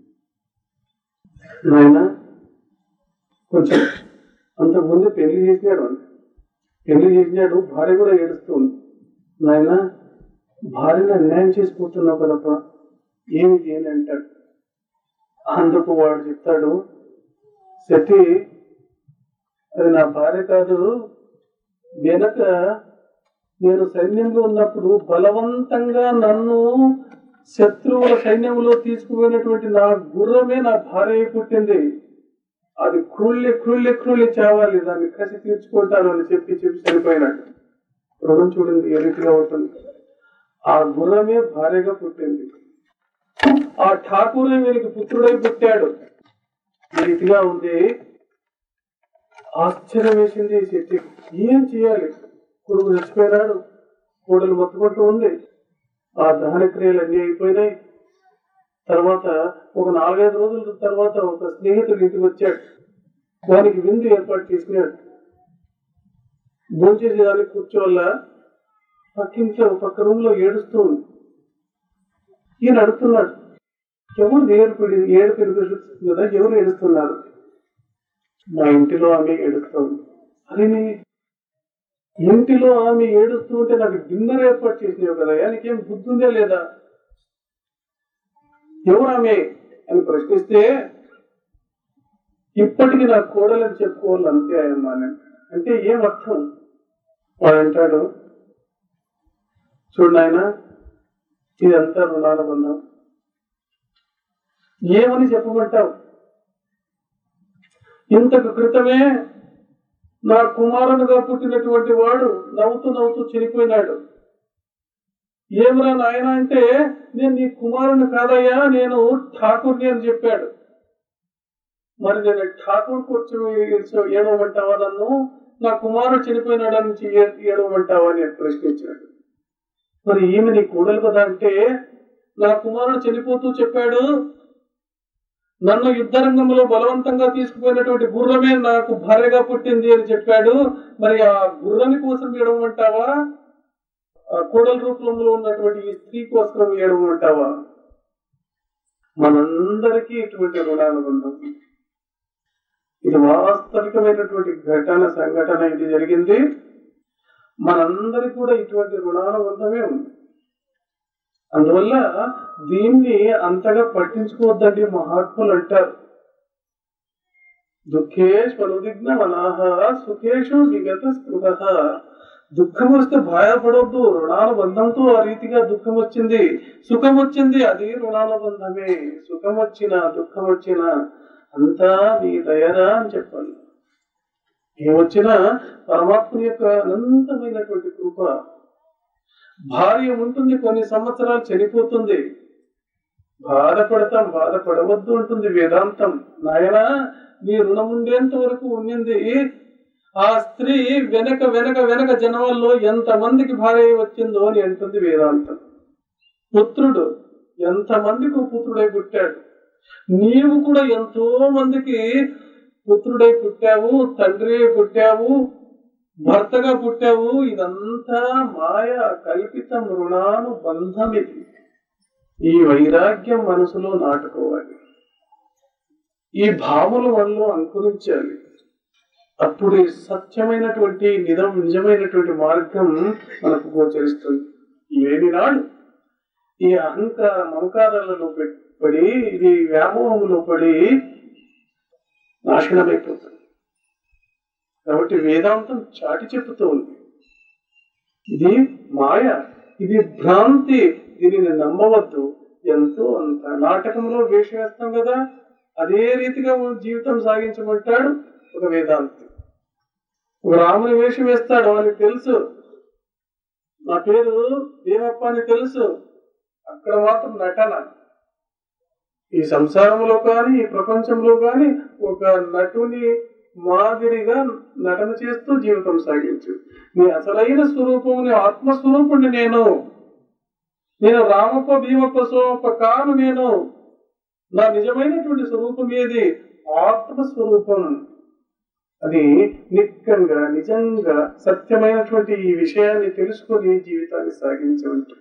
[SPEAKER 1] నాయన కొంచెం అంతకుముందు పెళ్లి చేసినాడు అని పెళ్లి చేసినాడు భార్య కూడా ఏడుస్తుంది నాయన భార్యను అన్యాయం చేసుకుంటున్నావు కదప్ప ఏమిటి అని అంటాడు అందుకు వాడు చెప్తాడు సతీ అది నా భార్య కాదు వెనక నేను సైన్యంలో ఉన్నప్పుడు బలవంతంగా నన్ను శత్రువుల సైన్యంలో తీసుకుపోయినటువంటి నా గుర్రమే నా భార్య పుట్టింది అది క్రూళ్ళి క్రూళ్ళి క్రూళ్ళి చావాలి దాన్ని కసి తీర్చుకుంటాను అని చెప్పి చెప్పి చనిపోయినాడు రుణం చూడండి ఏ రీతిగా ఉంటుంది ఆ గుర్రమే భార్యగా పుట్టింది ఆ ఠాకూరే వీరికి పుత్రుడై పుట్టాడు ఈ రీతిగా ఉంది ఆశ్చర్యం వేసింది ఈ శక్తి ఏం చేయాలి కొడుకు చచ్చిపోయినాడు కోడలు మొత్తుకుంటూ ఉంది ఆ దహన క్రియలు అన్ని అయిపోయినాయి తర్వాత ఒక నాలుగైదు రోజుల తర్వాత ఒక స్నేహితుడు ఇంటికి వచ్చాడు వానికి విందు ఏర్పాటు చేసినాడు భోంచేసేదానికి కూర్చోవల్ల పక్కింట్లో పక్క రూమ్ లో ఏడుస్తూ ఉంది ఈయన అడుగుతున్నాడు ఎవరు ఏడుపు ఏడుపు వినిపిస్తుంది కదా ఎవరు ఏడుస్తున్నారు మా ఇంటిలో ఆమె ఏడుస్తుంది అదే ఇంటిలో ఆమె ఏడుస్తూ ఉంటే నాకు డిన్నర్ ఏర్పాటు చేసినావు కదా నీకేం బుద్ధి ఉందే లేదా ఎవరు ఆమె అని ప్రశ్నిస్తే ఇప్పటికి నా కోడలని చెప్పుకోవాలి అంతే అయ్యమ్మా అని అంటే ఏం అర్థం వాడు అంటాడు చూడు నాయన ఇదంతా రుణాల బంధం ఏమని చెప్పమంటావు ఇంతకు క్రితమే నా కుమారునిగా పుట్టినటువంటి వాడు నవ్వుతూ నవ్వుతూ చనిపోయినాడు ఏమరా నాయన అంటే నేను నీ కుమారుని కాదయ్యా నేను ఠాకూర్ని అని చెప్పాడు మరి నేను ఠాకూర్ కూర్చొని ఏడవమంటావా నన్ను నా కుమారుడు చనిపోయినాడు నుంచి ఏడవమంటావా అని ప్రశ్నించాడు మరి ఈమె నీ కూడలు కదా అంటే నా కుమారుడు చనిపోతూ చెప్పాడు నన్ను యుద్ధరంగంలో బలవంతంగా తీసుకుపోయినటువంటి గుర్రమే నాకు భార్యగా పుట్టింది అని చెప్పాడు మరి ఆ గుర్రని కోసం ఏడవమంటావా ఆ కోడల రూపంలో ఉన్నటువంటి ఈ స్త్రీ కోసం ఏడవమంటావా మనందరికీ ఇటువంటి రుణానుబంధం ఇది వాస్తవికమైనటువంటి ఘటన సంఘటన ఇది జరిగింది మనందరికి కూడా ఇటువంటి రుణానుబంధమే ఉంది అందువల్ల దీన్ని అంతగా పట్టించుకోవద్దండి మహాత్ములు అంటారు దుఃఖేష్ అనుదిగ్న మనాహ సుఖేషు విగత స్పృహ దుఃఖం వస్తే భయపడొద్దు రుణానుబంధంతో ఆ రీతిగా దుఃఖం వచ్చింది సుఖం వచ్చింది అది రుణానుబంధమే సుఖం వచ్చినా దుఃఖం వచ్చినా అంతా నీ దయరా అని చెప్పాలి ఏమొచ్చినా పరమాత్మ యొక్క అనంతమైనటువంటి కృప భార్య ఉంటుంది కొన్ని సంవత్సరాలు చనిపోతుంది బాధపడతాం బాధపడవద్దు ఉంటుంది వేదాంతం నాయన నీ రుణం ఉండేంత వరకు ఉండింది ఆ స్త్రీ వెనక వెనక వెనక జన్మల్లో ఎంత మందికి భార్య వచ్చిందో అని అంటుంది వేదాంతం పుత్రుడు ఎంత మందికి పుత్రుడై పుట్టాడు నీవు కూడా ఎంతో మందికి పుత్రుడై పుట్టావు తండ్రి పుట్టావు భర్తగా పుట్టావు ఇదంతా మాయ కల్పితం రుణాను బంధం ఇది ఈ వైరాగ్యం మనసులో నాటుకోవాలి ఈ భావన మనలో అంకురించాలి అప్పుడు సత్యమైనటువంటి నిజం నిజమైనటువంటి మార్గం మనకు గోచరిస్తుంది లేని నాడు ఈ అహంకార మమకారాలలో పడి ఇది వ్యామోహంలో పడి నాశనమైపోతుంది కాబట్టి వేదాంతం చాటి చెప్పుతూ ఉంది ఇది మాయ ఇది భ్రాంతి దీనిని నమ్మవద్దు ఎంతో అంత నాటకంలో వేషం వేస్తాం కదా అదే రీతిగా జీవితం సాగించమంటాడు ఒక వేదాంతి ఒక రాముని వేషం వేస్తాడు వానికి తెలుసు నా పేరు దేవప్ప అని తెలుసు అక్కడ మాత్రం నటన ఈ సంసారంలో కానీ ఈ ప్రపంచంలో కానీ ఒక నటుని మాదిరిగా నటన చేస్తూ జీవితం సాగించు నీ అసలైన స్వరూపం నీ ఆత్మస్వరూపుణ్ణి నేను నేను రామప్ప భీమప్ప సోమప్ప కాను నేను నా నిజమైనటువంటి స్వరూపం ఏది ఆత్మస్వరూపం అది నిక్కంగా నిజంగా సత్యమైనటువంటి ఈ విషయాన్ని తెలుసుకొని జీవితాన్ని సాగించవచ్చు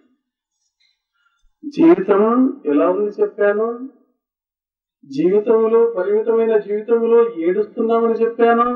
[SPEAKER 1] జీవితం ఎలా ఉంది చెప్పాను జీవితంలో పరిమితమైన జీవితంలో ఏడుస్తున్నామని చెప్పాను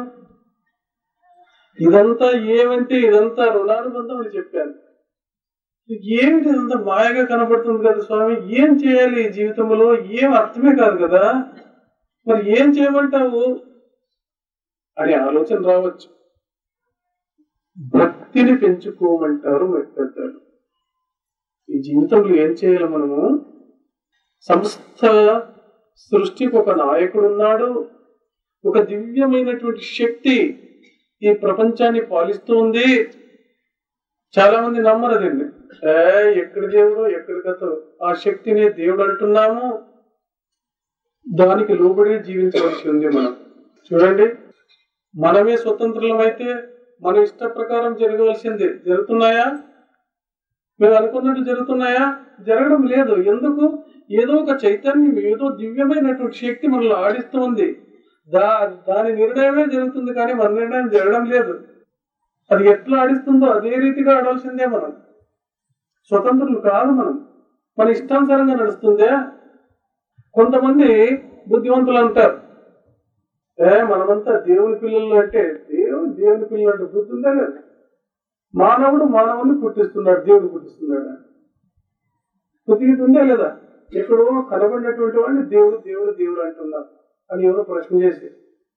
[SPEAKER 1] ఇదంతా ఏమంటే ఇదంతా రుణానుబంధం అని చెప్పాను ఏమిటి ఇదంతా మాయగా కనబడుతుంది కదా స్వామి ఏం చేయాలి ఈ జీవితంలో ఏం అర్థమే కాదు కదా మరి ఏం చేయమంటావు అనే ఆలోచన రావచ్చు భక్తి భక్తిని పెంచుకోమంటారు మరి పెద్దలు ఈ జీవితంలో ఏం చేయాలి మనము సంస్థ సృష్టికి ఒక నాయకుడు ఉన్నాడు ఒక దివ్యమైనటువంటి శక్తి ఈ ప్రపంచాన్ని పాలిస్తుంది చాలా మంది నమ్మరు దీన్ని ఏ ఎక్కడి దేవుడు ఎక్కడి కథ ఆ శక్తిని దేవుడు అంటున్నాము దానికి లోబడి జీవించవలసి ఉంది మనం చూడండి మనమే స్వతంత్రులమైతే మన ఇష్ట ప్రకారం జరగవలసింది జరుగుతున్నాయా మేము అనుకున్నట్టు జరుగుతున్నాయా జరగడం లేదు ఎందుకు ఏదో ఒక చైతన్యం ఏదో దివ్యమైనటువంటి శక్తి మనల్ని ఆడిస్తుంది దా దాని నిర్ణయమే జరుగుతుంది కానీ మన నిర్ణయం జరగడం లేదు అది ఎట్లా ఆడిస్తుందో అదే రీతిగా ఆడవలసిందే మనం స్వతంత్రులు కాదు మనం మన ఇష్టానుసారంగా నడుస్తుందే కొంతమంది బుద్ధివంతులు అంటారు ఏ మనమంతా దేవుని పిల్లలు అంటే దేవుని దేవుని పిల్లలు అంటే బుద్ధి ఉందా లేదు మానవుడు మానవుని పుట్టిస్తున్నాడు దేవుడు పుట్టిస్తున్నాడు బుద్ధి ఉందా లేదా ఎక్కడో కనబడినటువంటి వాడిని దేవుడు దేవుడు దేవుడు అంటున్నారు అని ఎవరో ప్రశ్న చేసి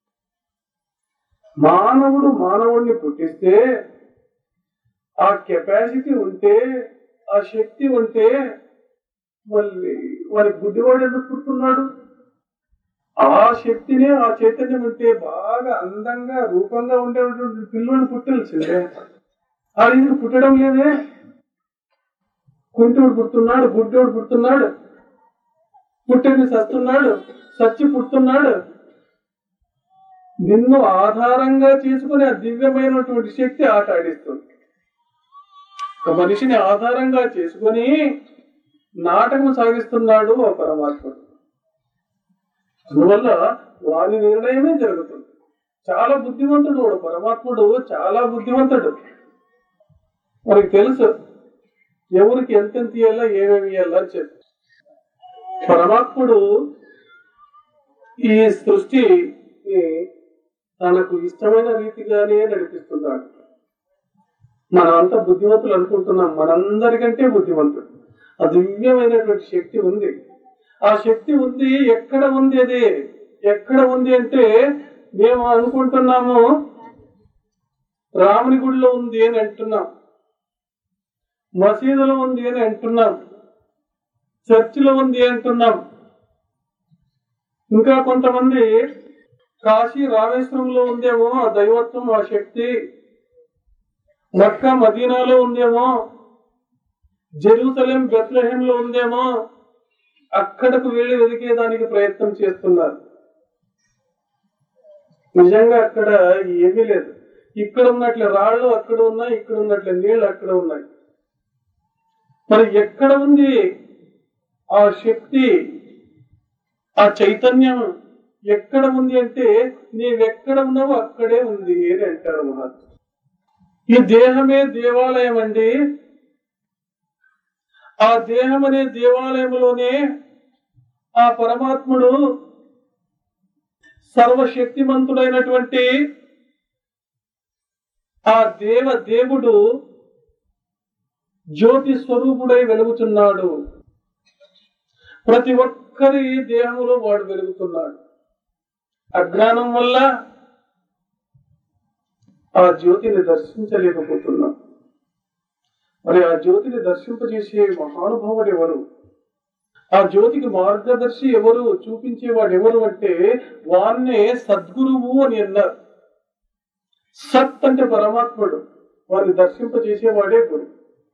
[SPEAKER 1] మానవుడు మానవుడిని పుట్టిస్తే ఆ కెపాసిటీ ఉంటే ఆ శక్తి ఉంటే మళ్ళీ వారి గుడ్డివాడు ఎందుకు పుడుతున్నాడు ఆ శక్తినే ఆ చైతన్యం ఉంటే బాగా అందంగా రూపంగా ఉండేటువంటి పిల్లోని పుట్టాల్సిందే ఆ రీతికి పుట్టడం లేదే కుంటోడు పుడుతున్నాడు గుడ్డోడు పుడుతున్నాడు పుట్టింది సస్తున్నాడు సచ్చి పుడుతున్నాడు నిన్ను ఆధారంగా చేసుకుని ఆ దివ్యమైనటువంటి శక్తి ఆట ఆడిస్తుంది ఒక మనిషిని ఆధారంగా చేసుకుని నాటకం సాగిస్తున్నాడు ఆ పరమాత్ముడు అందువల్ల వాని నిర్ణయమే జరుగుతుంది చాలా బుద్ధిమంతుడు వాడు పరమాత్ముడు చాలా బుద్ధిమంతుడు మనకి తెలుసు ఎవరికి ఎంతెంత ఇయ్యాలా ఏమేమి ఇయ్యాలా అని చెప్పి పరమాత్ముడు ఈ సృష్టిని తనకు ఇష్టమైన రీతిగానే నడిపిస్తున్నాడు మనమంతా బుద్ధిమంతులు అనుకుంటున్నాం మనందరికంటే బుద్ధిమంతుడు ఆ దివ్యమైనటువంటి శక్తి ఉంది ఆ శక్తి ఉంది ఎక్కడ ఉంది అది ఎక్కడ ఉంది అంటే మేము అనుకుంటున్నాము రాముని గుడిలో ఉంది అని అంటున్నాం మసీదులో ఉంది అని అంటున్నాం చర్చిలో ఉంది అంటున్నాం ఇంకా కొంతమంది కాశీ రామేశ్వరంలో ఉందేమో ఆ దైవత్వం ఆ శక్తి మక్కా మదీనాలో ఉందేమో జెరూసలేం బెత్లహేంలో ఉందేమో అక్కడకు వెళ్లి వెతికేదానికి ప్రయత్నం చేస్తున్నారు నిజంగా అక్కడ ఏమీ లేదు ఇక్కడ ఉన్నట్లే రాళ్ళు అక్కడ ఉన్నాయి ఇక్కడ ఉన్నట్లే నీళ్లు అక్కడ ఉన్నాయి మరి ఎక్కడ ఉంది ఆ శక్తి ఆ చైతన్యం ఎక్కడ ఉంది అంటే నీవెక్కడ ఉన్నావో అక్కడే ఉంది అని అంటారు మహాత్మ ఈ దేహమే దేవాలయం అండి ఆ దేహం అనే దేవాలయంలోనే ఆ పరమాత్ముడు సర్వశక్తిమంతుడైనటువంటి ఆ దేవ దేవుడు జ్యోతి స్వరూపుడై వెలుగుతున్నాడు ప్రతి ఒక్కరి దేహంలో వాడు వెలుగుతున్నాడు అజ్ఞానం వల్ల ఆ జ్యోతిని దర్శించలేకపోతున్నాం మరి ఆ జ్యోతిని దర్శింపజేసే మహానుభావుడు ఎవరు ఆ జ్యోతికి మార్గదర్శి ఎవరు చూపించేవాడు ఎవరు అంటే వాన్నే సద్గురువు అని అన్నారు సత్ అంటే పరమాత్ముడు వారిని దర్శింపజేసేవాడే గురు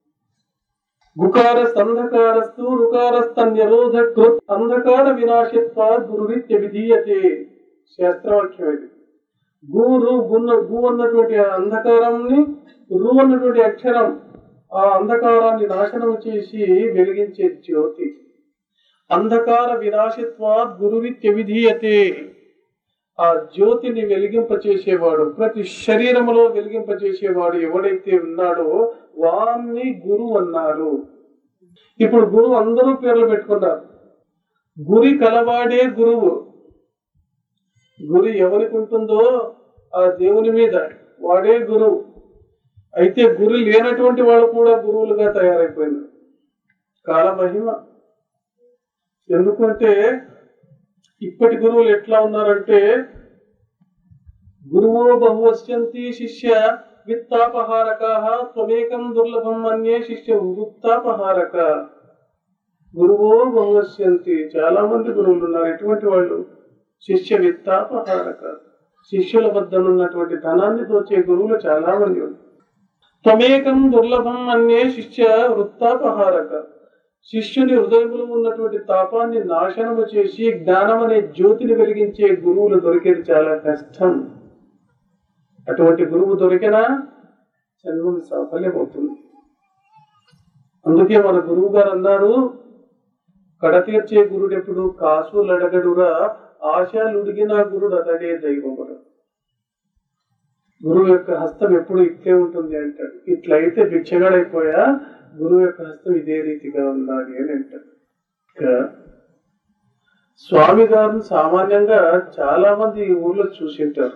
[SPEAKER 1] గుకార అంధకారస్తు రుకారస్తన్యరోధ కృత్ అంధకార వినాశత్వ గురునిత్య విధీయతే శాస్త్రవాక్యం ఇది గురు గున్న గు అన్నటువంటి ఆ అంధకారాన్ని రు అన్నటువంటి అక్షరం ఆ అంధకారాన్ని నాశనం చేసి వెలిగించే జ్యోతి అంధకార వినాశత్వాత్ గురువిత్య విధీయతే ఆ జ్యోతిని వెలిగింపచేసేవాడు ప్రతి శరీరములో వెలిగింపచేసేవాడు ఎవడైతే ఉన్నాడో వాన్ని గురువు అన్నారు ఇప్పుడు గురువు అందరూ పేర్లు పెట్టుకున్నారు గురి కలవాడే గురువు గురి ఎవరికి ఉంటుందో ఆ దేవుని మీద వాడే గురువు అయితే గురి లేనటువంటి వాళ్ళు కూడా గురువులుగా తయారైపోయినారు కాలమహిమ ఎందుకంటే ఇప్పటి గురువులు ఎట్లా ఉన్నారంటే గురువు బహువశ్యంతి శిష్య విత్తాపహారక త్వమేకం దుర్లభం అన్యే శిష్య వృత్తాపహారక గురువో భంగస్యంతి చాలా మంది గురువులు ఉన్నారు ఎటువంటి వాళ్ళు శిష్య విత్తాపహారక శిష్యుల వద్ద ఉన్నటువంటి ధనాన్ని దోచే గురువులు చాలా మంది ఉన్నారు త్వమేకం దుర్లభం అన్యే శిష్య వృత్తాపహారక శిష్యుని హృదయంలో ఉన్నటువంటి తాపాన్ని నాశనము చేసి జ్ఞానం అనే జ్యోతిని వెలిగించే గురువులు దొరికేది చాలా కష్టం అటువంటి గురువు దొరికినా చదువు సాఫల్యమవుతుంది అందుకే మన గురువు గారు అన్నారు కడతీర్చే గురుడు ఎప్పుడు కాసులు అడగడురా ఆశలుడిగిన గురుడు అతడే దైవముడు గురువు యొక్క హస్తం ఎప్పుడు ఇట్లే ఉంటుంది అంటాడు ఇట్లయితే భిక్షగాడైపోయా గురువు యొక్క హస్తం ఇదే రీతిగా ఉండాలి అని అంటాడు ఇంకా స్వామి గారిని సామాన్యంగా చాలా మంది ఈ ఊర్లో చూసింటారు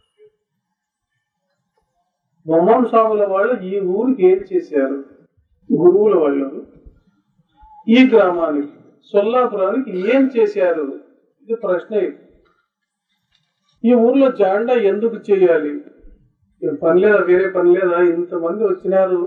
[SPEAKER 1] బొమ్మం స్వాముల వాళ్ళు ఈ ఊరికి ఏం చేశారు గురువుల వాళ్ళు ఈ గ్రామానికి సొల్లాపురానికి ఏం చేశారు ఇది ప్రశ్న ఇది. ఈ ఊర్లో జాండా ఎందుకు చేయాలి ఏం పని లేదా వేరే పని లేదా ఇంతమంది వచ్చినారు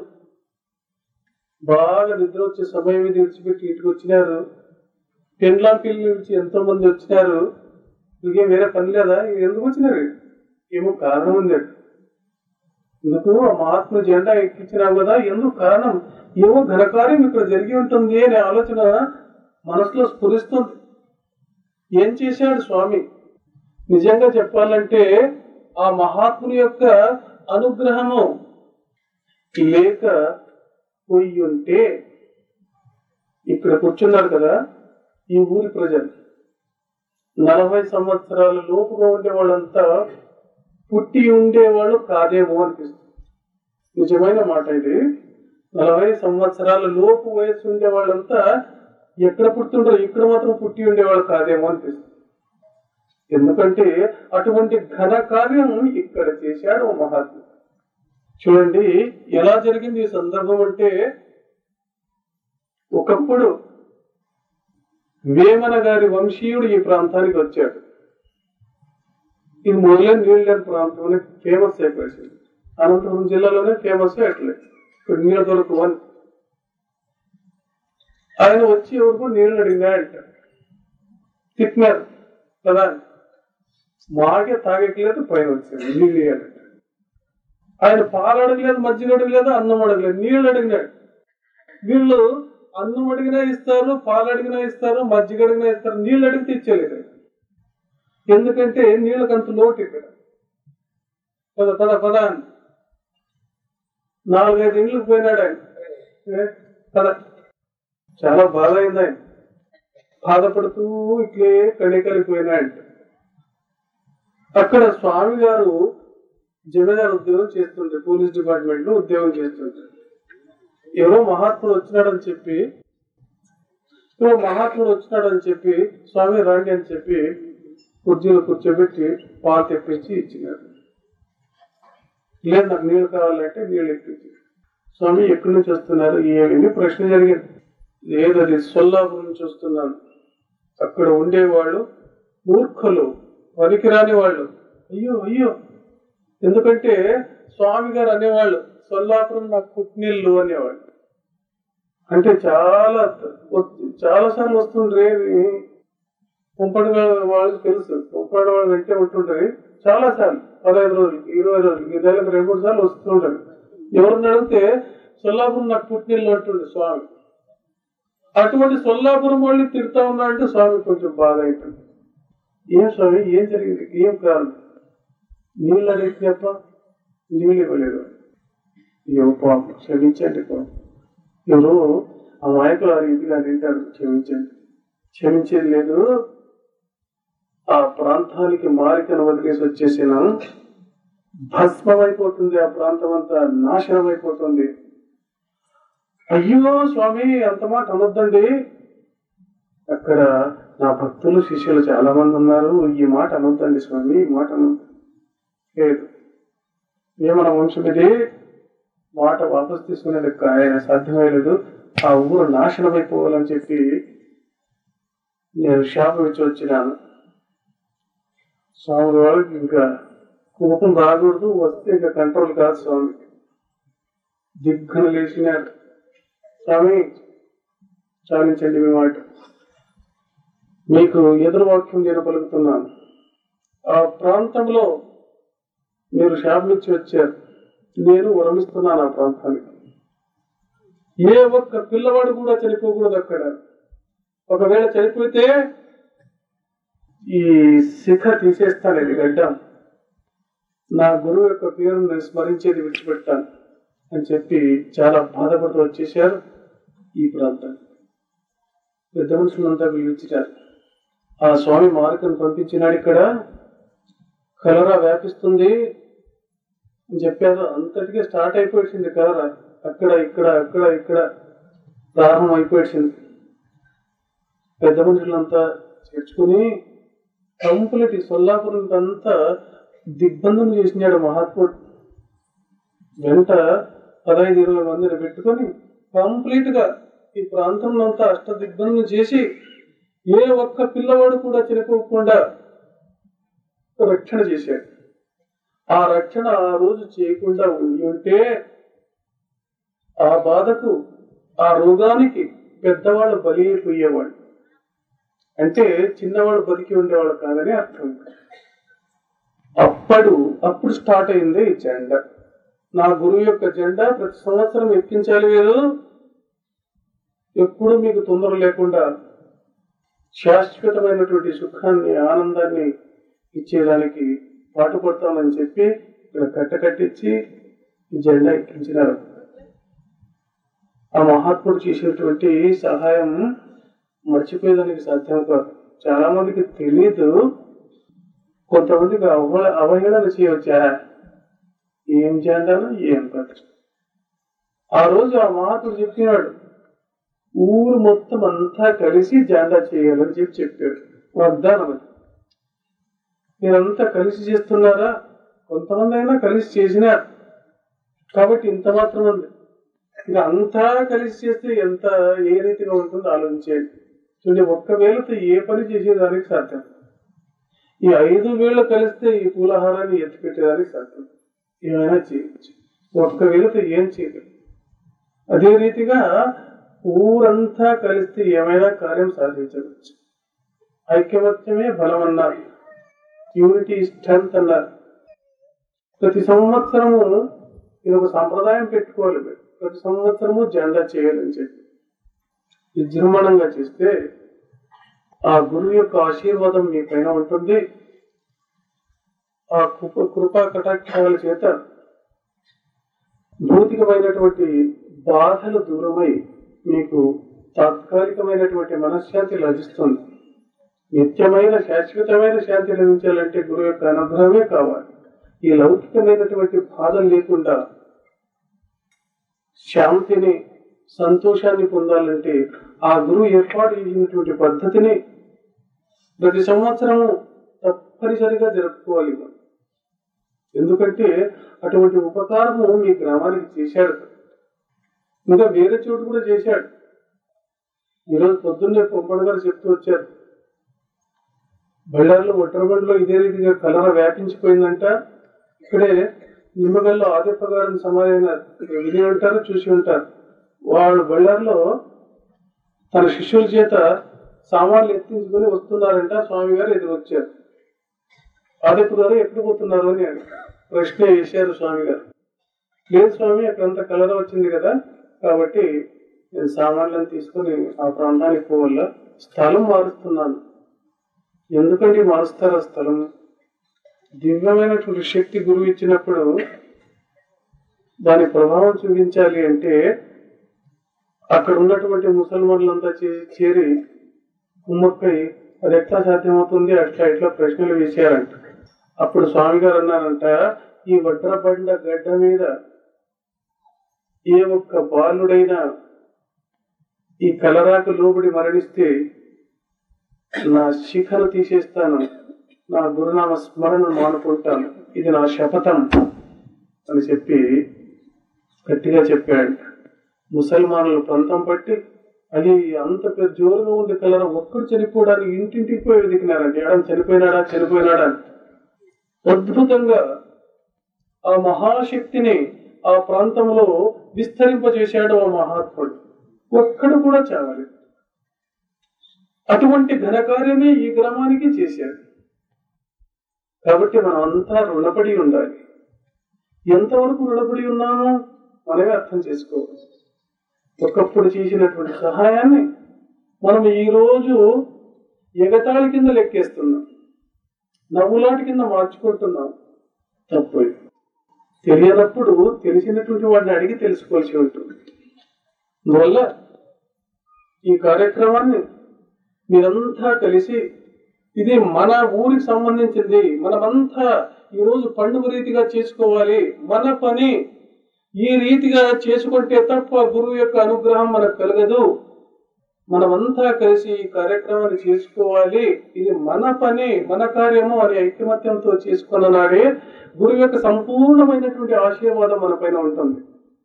[SPEAKER 1] బాగా నిద్ర వచ్చే సమయం ఇది విడిచిపెట్టి ఇటుకు వచ్చినారు పెండ్లాం పిల్లలు విడిచి ఎంతో మంది వచ్చినారు ఇంకేం వేరే పని లేదా ఎందుకు వచ్చినారు ఏమో కారణం ఉంది ఎందుకు ఆ మహాత్మ జెండా ఎక్కించినావు కదా ఎందుకు కారణం ఏమో ఘనకార్యం ఇక్కడ జరిగి ఉంటుంది అనే ఆలోచన మనసులో స్ఫురిస్తుంది ఏం చేశాడు స్వామి నిజంగా చెప్పాలంటే ఆ మహాత్ముని యొక్క అనుగ్రహము లేక పోయి ఉంటే ఇక్కడ కూర్చున్నారు కదా ఈ ఊరి ప్రజలు నలభై సంవత్సరాల లోపుగా ఉండే వాళ్ళంతా పుట్టి ఉండేవాళ్ళు కాదేమో అనిపిస్తుంది నిజమైన మాట ఇది నలభై సంవత్సరాల లోపు వయసు ఉండే వాళ్ళంతా ఎక్కడ పుట్టుంటారు ఇక్కడ మాత్రం పుట్టి ఉండేవాళ్ళు కాదేమో అనిపిస్తుంది ఎందుకంటే అటువంటి ఘన కార్యం ఇక్కడ చేశాడు ఓ మహాత్ముడు చూడండి ఎలా జరిగింది ఈ సందర్భం అంటే ఒకప్పుడు వేమన గారి వంశీయుడు ఈ ప్రాంతానికి వచ్చాడు ఇది మొదలైన నీళ్ళు లేని ప్రాంతం అని ఫేమస్ అయిపోయింది అనంతపురం జిల్లాలోనే ఫేమస్ అట్లే ఇప్పుడు నీళ్ళ దొరకవు అని ఆయన వచ్చి ఎవరికో నీళ్ళు అడిగినాడంట తిట్టినారు కదా మాకే తాగట్లేదు పైన వచ్చింది నీళ్ళు ఇవ్వాలంట ఆయన పాలు అడగలేదు మజ్జిగ అడగలేదు అన్నం అడగలేదు నీళ్ళు అడిగినాడు వీళ్ళు అన్నం అడిగినా ఇస్తారు పాలు అడిగినా ఇస్తారు మజ్జిగ అడిగినా ఇస్తారు నీళ్ళు అడిగితే ఇచ్చేయలేదు ఆయన. ఎందుకంటే నీళ్ళకి అంత లోటు ఇక్కడ పద పద పద అని నాలుగైదు ఇండ్లకు పోయినాడు ఆయన ఏ, పద చాలా బాధ అయింది ఆయన బాధపడుతూ ఇట్లే కళికలిపోయినాయంట అక్కడ స్వామి గారు జమీదారు ఉద్యోగం చేస్తుంటే పోలీస్ డిపార్ట్మెంట్ లో ఉద్యోగం చేస్తుంటే ఎవరో మహాత్ముడు వచ్చినాడని చెప్పి ఎవరో మహాత్ముడు వచ్చినాడని చెప్పి స్వామి రండి అని చెప్పి కుర్చీలో కూర్చోబెట్టి పాలు తెప్పించి ఇచ్చినారు లేదు నాకు నీళ్ళు కావాలంటే నీళ్ళు ఎక్కించి స్వామి ఎక్కడి నుంచి వస్తున్నారు ఏమని ప్రశ్న జరిగింది లేదది సొల్లాపురం నుంచి వస్తున్నాను అక్కడ ఉండేవాళ్ళు మూర్ఖులు పనికిరాని వాళ్ళు అయ్యో అయ్యో ఎందుకంటే స్వామి గారు అనేవాళ్ళు సొల్లాపురం నాకు పుట్టినిల్లు అనేవాళ్ళు అంటే చాలా చాలా సార్లు వస్తుండ్రే పంపడి వాళ్ళకి తెలుసు పంపడి వాళ్ళు వెంటే ఉంటుంటది చాలా సార్లు పదహైదు రోజులు ఇరవై రోజులు ఈ నెలకు రెండు మూడు సార్లు వస్తుంటారు ఎవరిని అడిగితే సొల్లాపురం నాకు పుట్టినిల్లు అంటుండే స్వామి అటువంటి సొల్లాపురం వాళ్ళని తిడతా ఉన్నాడంటే స్వామి కొంచెం బాధ అవుతుంది ఏం స్వామి ఏం జరిగింది ఏం కారణం నీళ్ళు అడిగితే తప్ప నీళ్ళు ఇవ్వలేదు ఏమో పాపం క్షమించండి పాపం ఎవరు ఆ నాయకులు ఆ రీతిగా తింటారు క్షమించండి క్షమించేది లేదు ఆ ప్రాంతానికి మారికను వదిలేసి వచ్చేసిన భస్మమైపోతుంది ఆ ప్రాంతం అంతా నాశనం అయిపోతుంది అయ్యో స్వామి అంత మాట అనొద్దండి అక్కడ నా భక్తులు శిష్యులు చాలా మంది ఉన్నారు ఈ మాట అనొద్దండి స్వామి ఈ మాట అనొద్దు లేదు ఏమన్నా వంశం ఇది మాట వాపస్ తీసుకునేది ఆయన సాధ్యమయ్యలేదు ఆ ఊరు నాశనం అయిపోవాలని చెప్పి నేను శాపం ఇచ్చి వచ్చినాను స్వామి వాళ్ళకి ఇంకా కోపం రాకూడదు వస్తే ఇక కంట్రోల్ కాదు స్వామి దిగ్గన లేచినారు స్వామి చాలించండి మీ మాట మీకు ఎదురు వాక్యం నేను పలుకుతున్నాను ఆ ప్రాంతంలో మీరు శాపమిచ్చి వచ్చారు నేను వరమిస్తున్నాను ఆ ప్రాంతానికి ఏ ఒక్క పిల్లవాడు కూడా చనిపోకూడదు అక్కడ ఒకవేళ చనిపోతే ఈ శిఖ తీసేస్తాను ఇది గడ్డం నా గురువు యొక్క పేరును నేను స్మరించేది విడిచిపెట్టాను అని చెప్పి చాలా బాధపడుతూ వచ్చేసారు ఈ ప్రాంతానికి పెద్ద మనుషులంతా పిలిచారు ఆ స్వామి మార్గం పంపించినాడు ఇక్కడ కలరా వ్యాపిస్తుంది అని చెప్పారు అంతటికే స్టార్ట్ అయిపోయింది కలరా అక్కడ ఇక్కడ అక్కడ ఇక్కడ ప్రారంభం అయిపోయింది పెద్ద మనుషులంతా చేర్చుకుని కంప్లీట్ ఈ సొల్లాపురం అంతా దిగ్బంధం చేసినాడు మహాత్ముడు వెంట పదహైదు ఇరవై మందిని పెట్టుకొని కంప్లీట్ గా ఈ ప్రాంతంలో అంతా అష్ట దిగ్బంధం చేసి ఏ ఒక్క పిల్లవాడు కూడా చనిపోకుండా రక్షణ చేశాడు ఆ రక్షణ ఆ రోజు చేయకుండా ఉండి ఉంటే ఆ బాధకు ఆ రోగానికి పెద్దవాళ్ళు బలి అయిపోయేవాళ్ళు అంటే చిన్నవాళ్ళు బతికి ఉండేవాళ్ళు కాదని అర్థం అప్పుడు అప్పుడు స్టార్ట్ అయింది ఈ జెండా నా గురువు యొక్క జెండా ప్రతి సంవత్సరం ఎక్కించాలి మీరు ఎప్పుడు మీకు తొందర లేకుండా శాశ్వతమైనటువంటి సుఖాన్ని ఆనందాన్ని ఇచ్చేదానికి పాటుపడతామని చెప్పి ఇక్కడ కట్టకట్టించి ఈ జెండా ఎక్కించినారు ఆ మహాత్ముడు చేసినటువంటి సహాయం మర్చిపోయేదానికి సాధ్యం కాదు చాలా మందికి తెలీదు కొంతమందికి అవహ అవహేళన చేయవచ్చా ఏం జెండాను ఏం కథ ఆ రోజు ఆ మహాత్ముడు చెప్పినాడు ఊరు మొత్తం అంతా కలిసి జెండా చేయాలని చెప్పి చెప్పాడు వాగ్దానం అది మీరంతా కలిసి చేస్తున్నారా కొంతమంది అయినా కలిసి చేసినారు కాబట్టి ఇంత మాత్రం ఉంది ఇక అంతా కలిసి చేస్తే ఎంత ఏ రీతిగా ఉంటుందో ఆలోచించేది చూడండి ఒక్క వేలతో ఏ పని చేసేదానికి సాధ్యం ఈ ఐదు వేలు కలిస్తే ఈ పూలహారాన్ని ఎత్తిపెట్టేదానికి సాధ్యం ఏమైనా చేయొచ్చు ఒక్క వేలతో ఏం చేయలేదు అదే రీతిగా ఊరంతా కలిస్తే ఏమైనా కార్యం సాధించవచ్చు ఐక్యమత్యమే బలం అన్నారు యూనిటీ స్ట్రెంత్ అన్నారు ప్రతి సంవత్సరము ఇది ఒక సంప్రదాయం పెట్టుకోవాలి మీరు. ప్రతి సంవత్సరము జెండా చేయాలని చెప్పి విజృంభణంగా చేస్తే ఆ గురువు యొక్క ఆశీర్వాదం మీ పైన ఉంటుంది ఆ కృప కృపా కటాక్షాల చేత భౌతికమైనటువంటి బాధలు దూరమై మీకు తాత్కాలికమైనటువంటి మనశ్శాంతి లభిస్తుంది నిత్యమైన శాశ్వతమైన శాంతి లభించాలంటే గురువు యొక్క అనుగ్రహమే కావాలి ఈ లౌకికమైనటువంటి బాధలు లేకుండా శాంతిని సంతోషాన్ని పొందాలంటే ఆ గురువు ఏర్పాటు చేసినటువంటి పద్ధతిని ప్రతి సంవత్సరము తప్పనిసరిగా జరుపుకోవాలి మనం. ఎందుకంటే అటువంటి ఉపకారము మీ గ్రామానికి చేశాడు ఇంకా వేరే చోటు కూడా చేశాడు ఈరోజు పొద్దున్నే పొంపడు గారు చెప్తూ వచ్చారు బళ్ళారిలో ఒట్టరబండిలో ఇదే రీతిగా కలర వ్యాపించిపోయిందంట ఇక్కడే నిమ్మగల్లో ఆదిత్య గారిని సమాధైన విని ఉంటారు చూసి ఉంటారు వాళ్ళు బళ్ళారిలో తన శిష్యుల చేత సామాన్లు ఎత్తించుకొని వస్తున్నారంట స్వామి గారు ఎదురు వచ్చారు ఆదిత్య గారు ఎప్పుడు పోతున్నారు అని ప్రశ్న వేశారు స్వామి గారు లేదు స్వామి అక్కడంతా కలర వచ్చింది కదా కాబట్టి నేను సామాన్లను తీసుకొని ఆ ప్రాంతానికి పోవల్ల స్థలం మారుస్తున్నాను ఎందుకంటే మారుస్తారు ఆ స్థలం దివ్యమైనటువంటి శక్తి గురువు ఇచ్చినప్పుడు దాని ప్రభావం చూపించాలి అంటే అక్కడ ఉన్నటువంటి ముసల్మాన్లంతా చే- చేరి కుమ్మక్కై అది ఎట్లా సాధ్యమవుతుంది అట్లా ఇట్లా ప్రశ్నలు వేసారంట అప్పుడు స్వామి గారు అన్నారంట ఈ వడ్రబండ గడ్డ మీద ఏ ఒక్క బాలుడైనా ఈ కలరాకు లోబడి మరణిస్తే నా శిఖను తీసేస్తాను నా గురునామ స్మరణ మానుకుంటాను ఇది నా శపథం అని చెప్పి గట్టిగా చెప్పాడు ముసల్మానులు పంతం పట్టి అది అంత పెద్ద జోరుగా ఉంది కలర్ ఒక్కడు చనిపోవడానికి ఇంటింటికి పోయి వెతికినారండి ఏడం చనిపోయినాడా చనిపోయినాడా అని. అద్భుతంగా ఆ మహాశక్తిని ఆ ప్రాంతంలో విస్తరింపజేశాడు ఆ మహాత్ముడు ఒక్కడు కూడా చావలేదు అటువంటి ఘనకార్యమే ఈ గ్రామానికి చేశాడు కాబట్టి మనం అంతా రుణపడి ఉండాలి ఎంతవరకు రుణపడి ఉన్నామో మనమే అర్థం చేసుకోవాలి ఒకప్పుడు చేసినటువంటి సహాయాన్ని మనం ఈ రోజు ఎగతాళి కింద లెక్కేస్తున్నాం నవ్వులాటి కింద మార్చుకుంటున్నాం తప్పు తెలియనప్పుడు తెలిసినటువంటి వాడిని అడిగి తెలుసుకోవాల్సి ఉంటుంది అందువల్ల ఈ కార్యక్రమాన్ని మీరంతా కలిసి ఇది మన ఊరికి సంబంధించింది మనమంతా ఈరోజు పండుగ రీతిగా చేసుకోవాలి మన పని ఈ రీతిగా చేసుకుంటే తప్ప గురువు యొక్క అనుగ్రహం మనకు కలగదు మనమంతా కలిసి ఈ కార్యక్రమాన్ని చేసుకోవాలి ఇది మన పని మన కార్యము అనే ఐకమత్యంతో చేసుకున్న నాడే గురువు యొక్క సంపూర్ణమైనటువంటి ఆశీర్వాదం మన పైన ఉంటుంది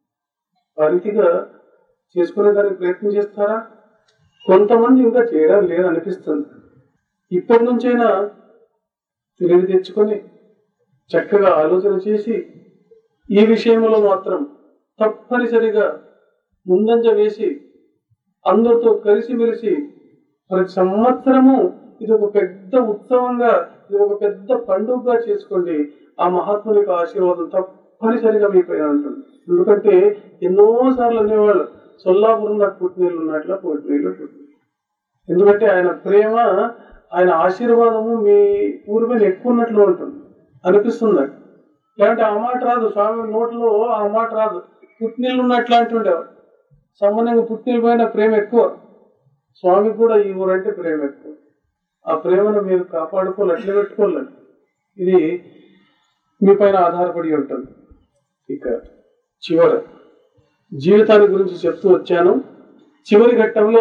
[SPEAKER 1] ఆ రీతిగా చేసుకునే దానికి ప్రయత్నం చేస్తారా కొంతమంది ఇంకా చేయడం లేదనిపిస్తుంది ఇప్పటి నుంచైనా తెలివి తెచ్చుకొని చక్కగా ఆలోచన చేసి ఈ విషయంలో మాత్రం తప్పనిసరిగా ముందంజ వేసి అందరితో కలిసిమెలిసి ప్రతి సంవత్సరము ఇది ఒక పెద్ద ఉత్సవంగా ఇది ఒక పెద్ద పండుగగా చేసుకోండి ఆ మహాత్ముని యొక్క ఆశీర్వాదం తప్పనిసరిగా మీ పైన ఉంటుంది ఎందుకంటే ఎన్నో సార్లు అనేవాళ్ళు సొల్లాపురం నాకు పుట్టినీళ్ళు ఉన్నట్ల పుట్టినీళ్ళు పుట్టినీళ్ళు ఎందుకంటే ఆయన ప్రేమ ఆయన ఆశీర్వాదము మీ ఊరి మీద ఎక్కువ ఉన్నట్లు ఉంటుంది అనిపిస్తుంది నాకు లేదంటే ఆ మాట రాదు స్వామి నోట్లో ఆ మాట రాదు పుట్టినీళ్ళు ఉన్నట్లు అంటుండేవారు సామాన్యంగా పుట్టినీళ్ళ పైన ప్రేమ ఎక్కువ స్వామికి కూడా ఈ ఊరంటే ప్రేమ ఎక్కువ ఆ ప్రేమను మీరు కాపాడుకోవాలి అట్లా పెట్టుకోవాలి ఇది మీ పైన ఆధారపడి ఉంటుంది ఇక చివర జీవితాన్ని గురించి చెప్తూ వచ్చాను చివరి ఘట్టంలో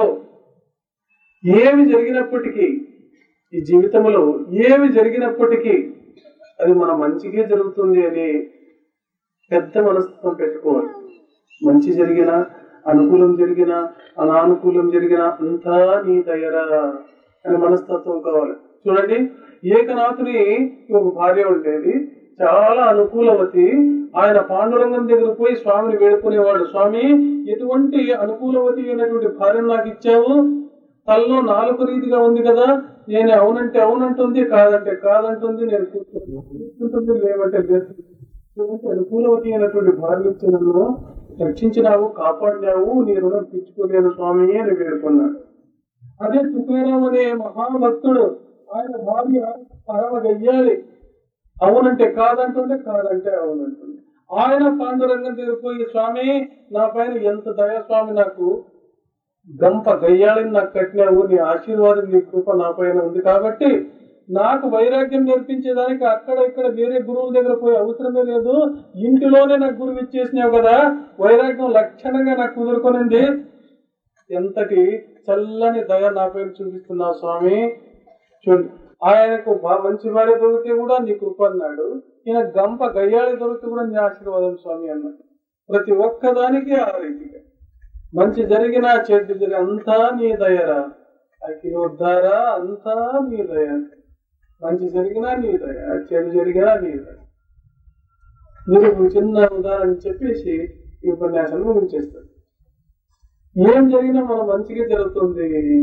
[SPEAKER 1] ఏమి జరిగినప్పటికీ ఈ జీవితంలో ఏమి జరిగినప్పటికీ అది మన మంచిగా జరుగుతుంది అని పెద్ద మనస్తత్వం పెట్టుకోవాలి మంచి జరిగినా అనుకూలం జరిగినా అనానుకూలం జరిగినా అంతా నీ దయరా అనే మనస్తత్వం కావాలి చూడండి ఏకనాథుని ఒక భార్య ఉండేది చాలా అనుకూలవతి ఆయన పాండురంగం దగ్గర పోయి స్వామిని వేడుకునేవాడు స్వామి ఎటువంటి అనుకూలవతి అయినటువంటి భార్యను నాకు ఇచ్చావు తల్లో నాలుగు రీతిగా ఉంది కదా నేను అవునంటే అవునంటుంది కాదంటే కాదంటుంది నేను కూర్చుంటుంది లేవంటే లేదు ఇటువంటి అనుకూలవతి అయినటువంటి భార్య ఇచ్చి నన్ను రక్షించినావు కాపాడినావు నీ రుణం తీర్చుకోలేను స్వామి అని వేడుకున్నాడు అదే తుకారాం అనే మహాభక్తుడు ఆయన భార్య పరమ గయ్యాలి అవునంటే కాదంటుంటే కాదంటే అవునంటుంది ఆయన పాండురంగం దగ్గర పోయి స్వామి నా పైన ఎంత దయా స్వామి నాకు గంప గయ్యాళిని నాకు కట్టినావు నీ ఆశీర్వాదం నీ కృప నా పైన ఉంది కాబట్టి నాకు వైరాగ్యం నేర్పించేదానికి అక్కడ ఇక్కడ వేరే గురువుల దగ్గర పోయి అవసరమే లేదు ఇంటిలోనే నాకు గురువు ఇచ్చేసినావు కదా వైరాగ్యం లక్షణంగా నాకు కుదురుకొనింది ఎంతటి చల్లని దయ నా పైన చూపిస్తున్నావు స్వామి చూడండి ఆయనకు బా- మంచి భార్య దొరికితే కూడా నీ కృప అన్నాడు ఈయన గంప గయ్యాళి దొరికితే కూడా నీ ఆశీర్వాదం స్వామి అన్నాడు ప్రతి ఒక్కదానికి ఆ రీతిగా మంచి జరిగినా చెడ్డు జరిగిన అంతా నీ దయరా అఖిల ఉద్ధారా అంతా నీ దయ మంచి జరిగినా నీ దయ చెడు జరిగినా నీ దయ మీరు ఒక చిన్న ఉదాహరణ చెప్పేసి ఈ ఉపన్యాసం ముగించేస్తారు ఏం జరిగినా మన మంచిగా జరుగుతుంది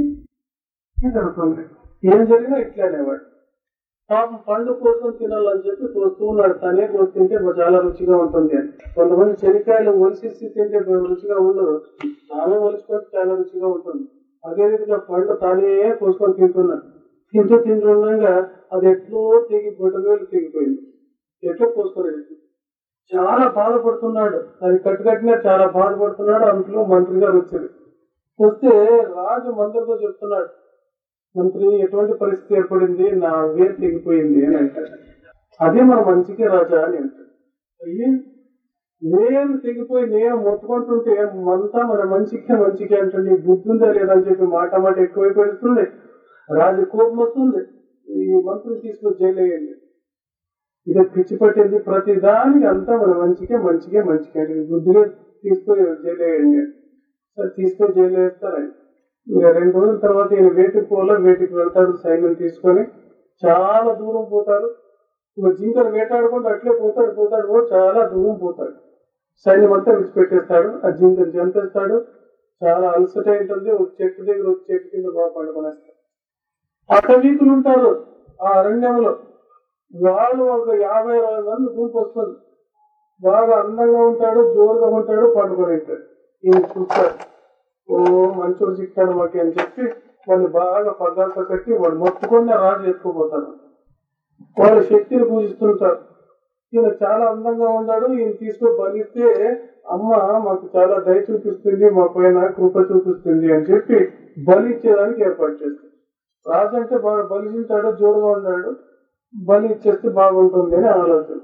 [SPEAKER 1] ఏం జరుగుతుంది ఏం జరిగినా ఇట్లానే వాడు పాపం పండు కోసం తినాలని చెప్పి కోస్తూ ఉన్నాడు తనే కోసి తింటే చాలా రుచిగా ఉంటుంది అని కొంతమంది శనికాయలు ఒలిసేసి తింటే రుచిగా ఉండదు తానే ఒలిసిపోతే చాలా రుచిగా ఉంటుంది అదే రీతిగా పండు తానే కోసుకొని తింటున్నాడు తింటూ తింటుండగా అది ఎట్లో తెగి బొడ్డవేలు తెగిపోయింది ఎట్లో కోసుకొని చాలా బాధపడుతున్నాడు అది కట్టుకట్టినా చాలా బాధపడుతున్నాడు అందులో మంత్రి గారు వచ్చారు వస్తే రాజు మంత్రితో చెప్తున్నాడు మంత్రి ఎటువంటి పరిస్థితి ఏర్పడింది నా వేరు తెగిపోయింది అని అంటాడు అదే మన మంచికే రాజా అని అంటాడు అయ్యి వేరు తెగిపోయి నేను మొత్తుకుంటుంటే అంతా మన మంచికే మంచికే అంటే నీకు బుద్ధి ఉందా లేదా అని చెప్పి మాట మాట ఎక్కువైపోతుంది రాజు కోపం వస్తుంది ఈ మంత్రిని తీసుకొని జైలు వేయండి ఇక పిచ్చి పట్టింది ప్రతి దానికి అంతా మన మంచికే మంచికే మంచికే అంటే బుద్ధిగా తీసుకొని జైలు వేయండి సరే తీసుకొని జైలు వేస్తారు ఆయన ఇక రెండు రోజుల తర్వాత ఈయన వేటికి పోలో వేటికి వెళ్తాడు సైన్యం తీసుకొని చాలా దూరం పోతాడు ఒక జింకను వేటాడుకుంటూ అట్లే పోతాడు పోతాడు పోతాడు, చాలా దూరం పోతాడు సైన్యం అంతా విడిచిపెట్టేస్తాడు ఆ జింకను చంపేస్తాడు చాలా అలసట ఉంటుంది ఒక చెట్టు దగ్గర ఒక చెట్టు కింద బాగా పండుకొనేస్తాడు అటవీకులు ఉంటారు ఆ అరణ్యంలో వాళ్ళు ఒక యాభై అరవై మంది గుంపు వస్తుంది బాగా అందంగా ఉంటాడు జోరుగా ఉంటాడు పండుకొని ఉంటాడు ఈయన చూస్తాడు ఓ మంచోడు చిక్కాడు మాకి అని చెప్పి వాడిని బాగా పగ్గాలతో కట్టి వాడు మొత్తుకొని ఆ రాజు ఎత్తుకుపోతాడు వాళ్ళ శక్తిని పూజిస్తుంటారు ఈయన చాలా అందంగా ఉన్నాడు ఈయన తీసుకొని బలిస్తే అమ్మ మాకు చాలా దయ చూపిస్తుంది మా పైన కృప చూపిస్తుంది అని చెప్పి బలి ఇచ్చేదానికి ఏర్పాటు చేస్తారు రాజు అంటే బాగా బలిసింటాడు జోరుగా ఉన్నాడు బలి ఇచ్చేస్తే బాగుంటుంది అని ఆలోచన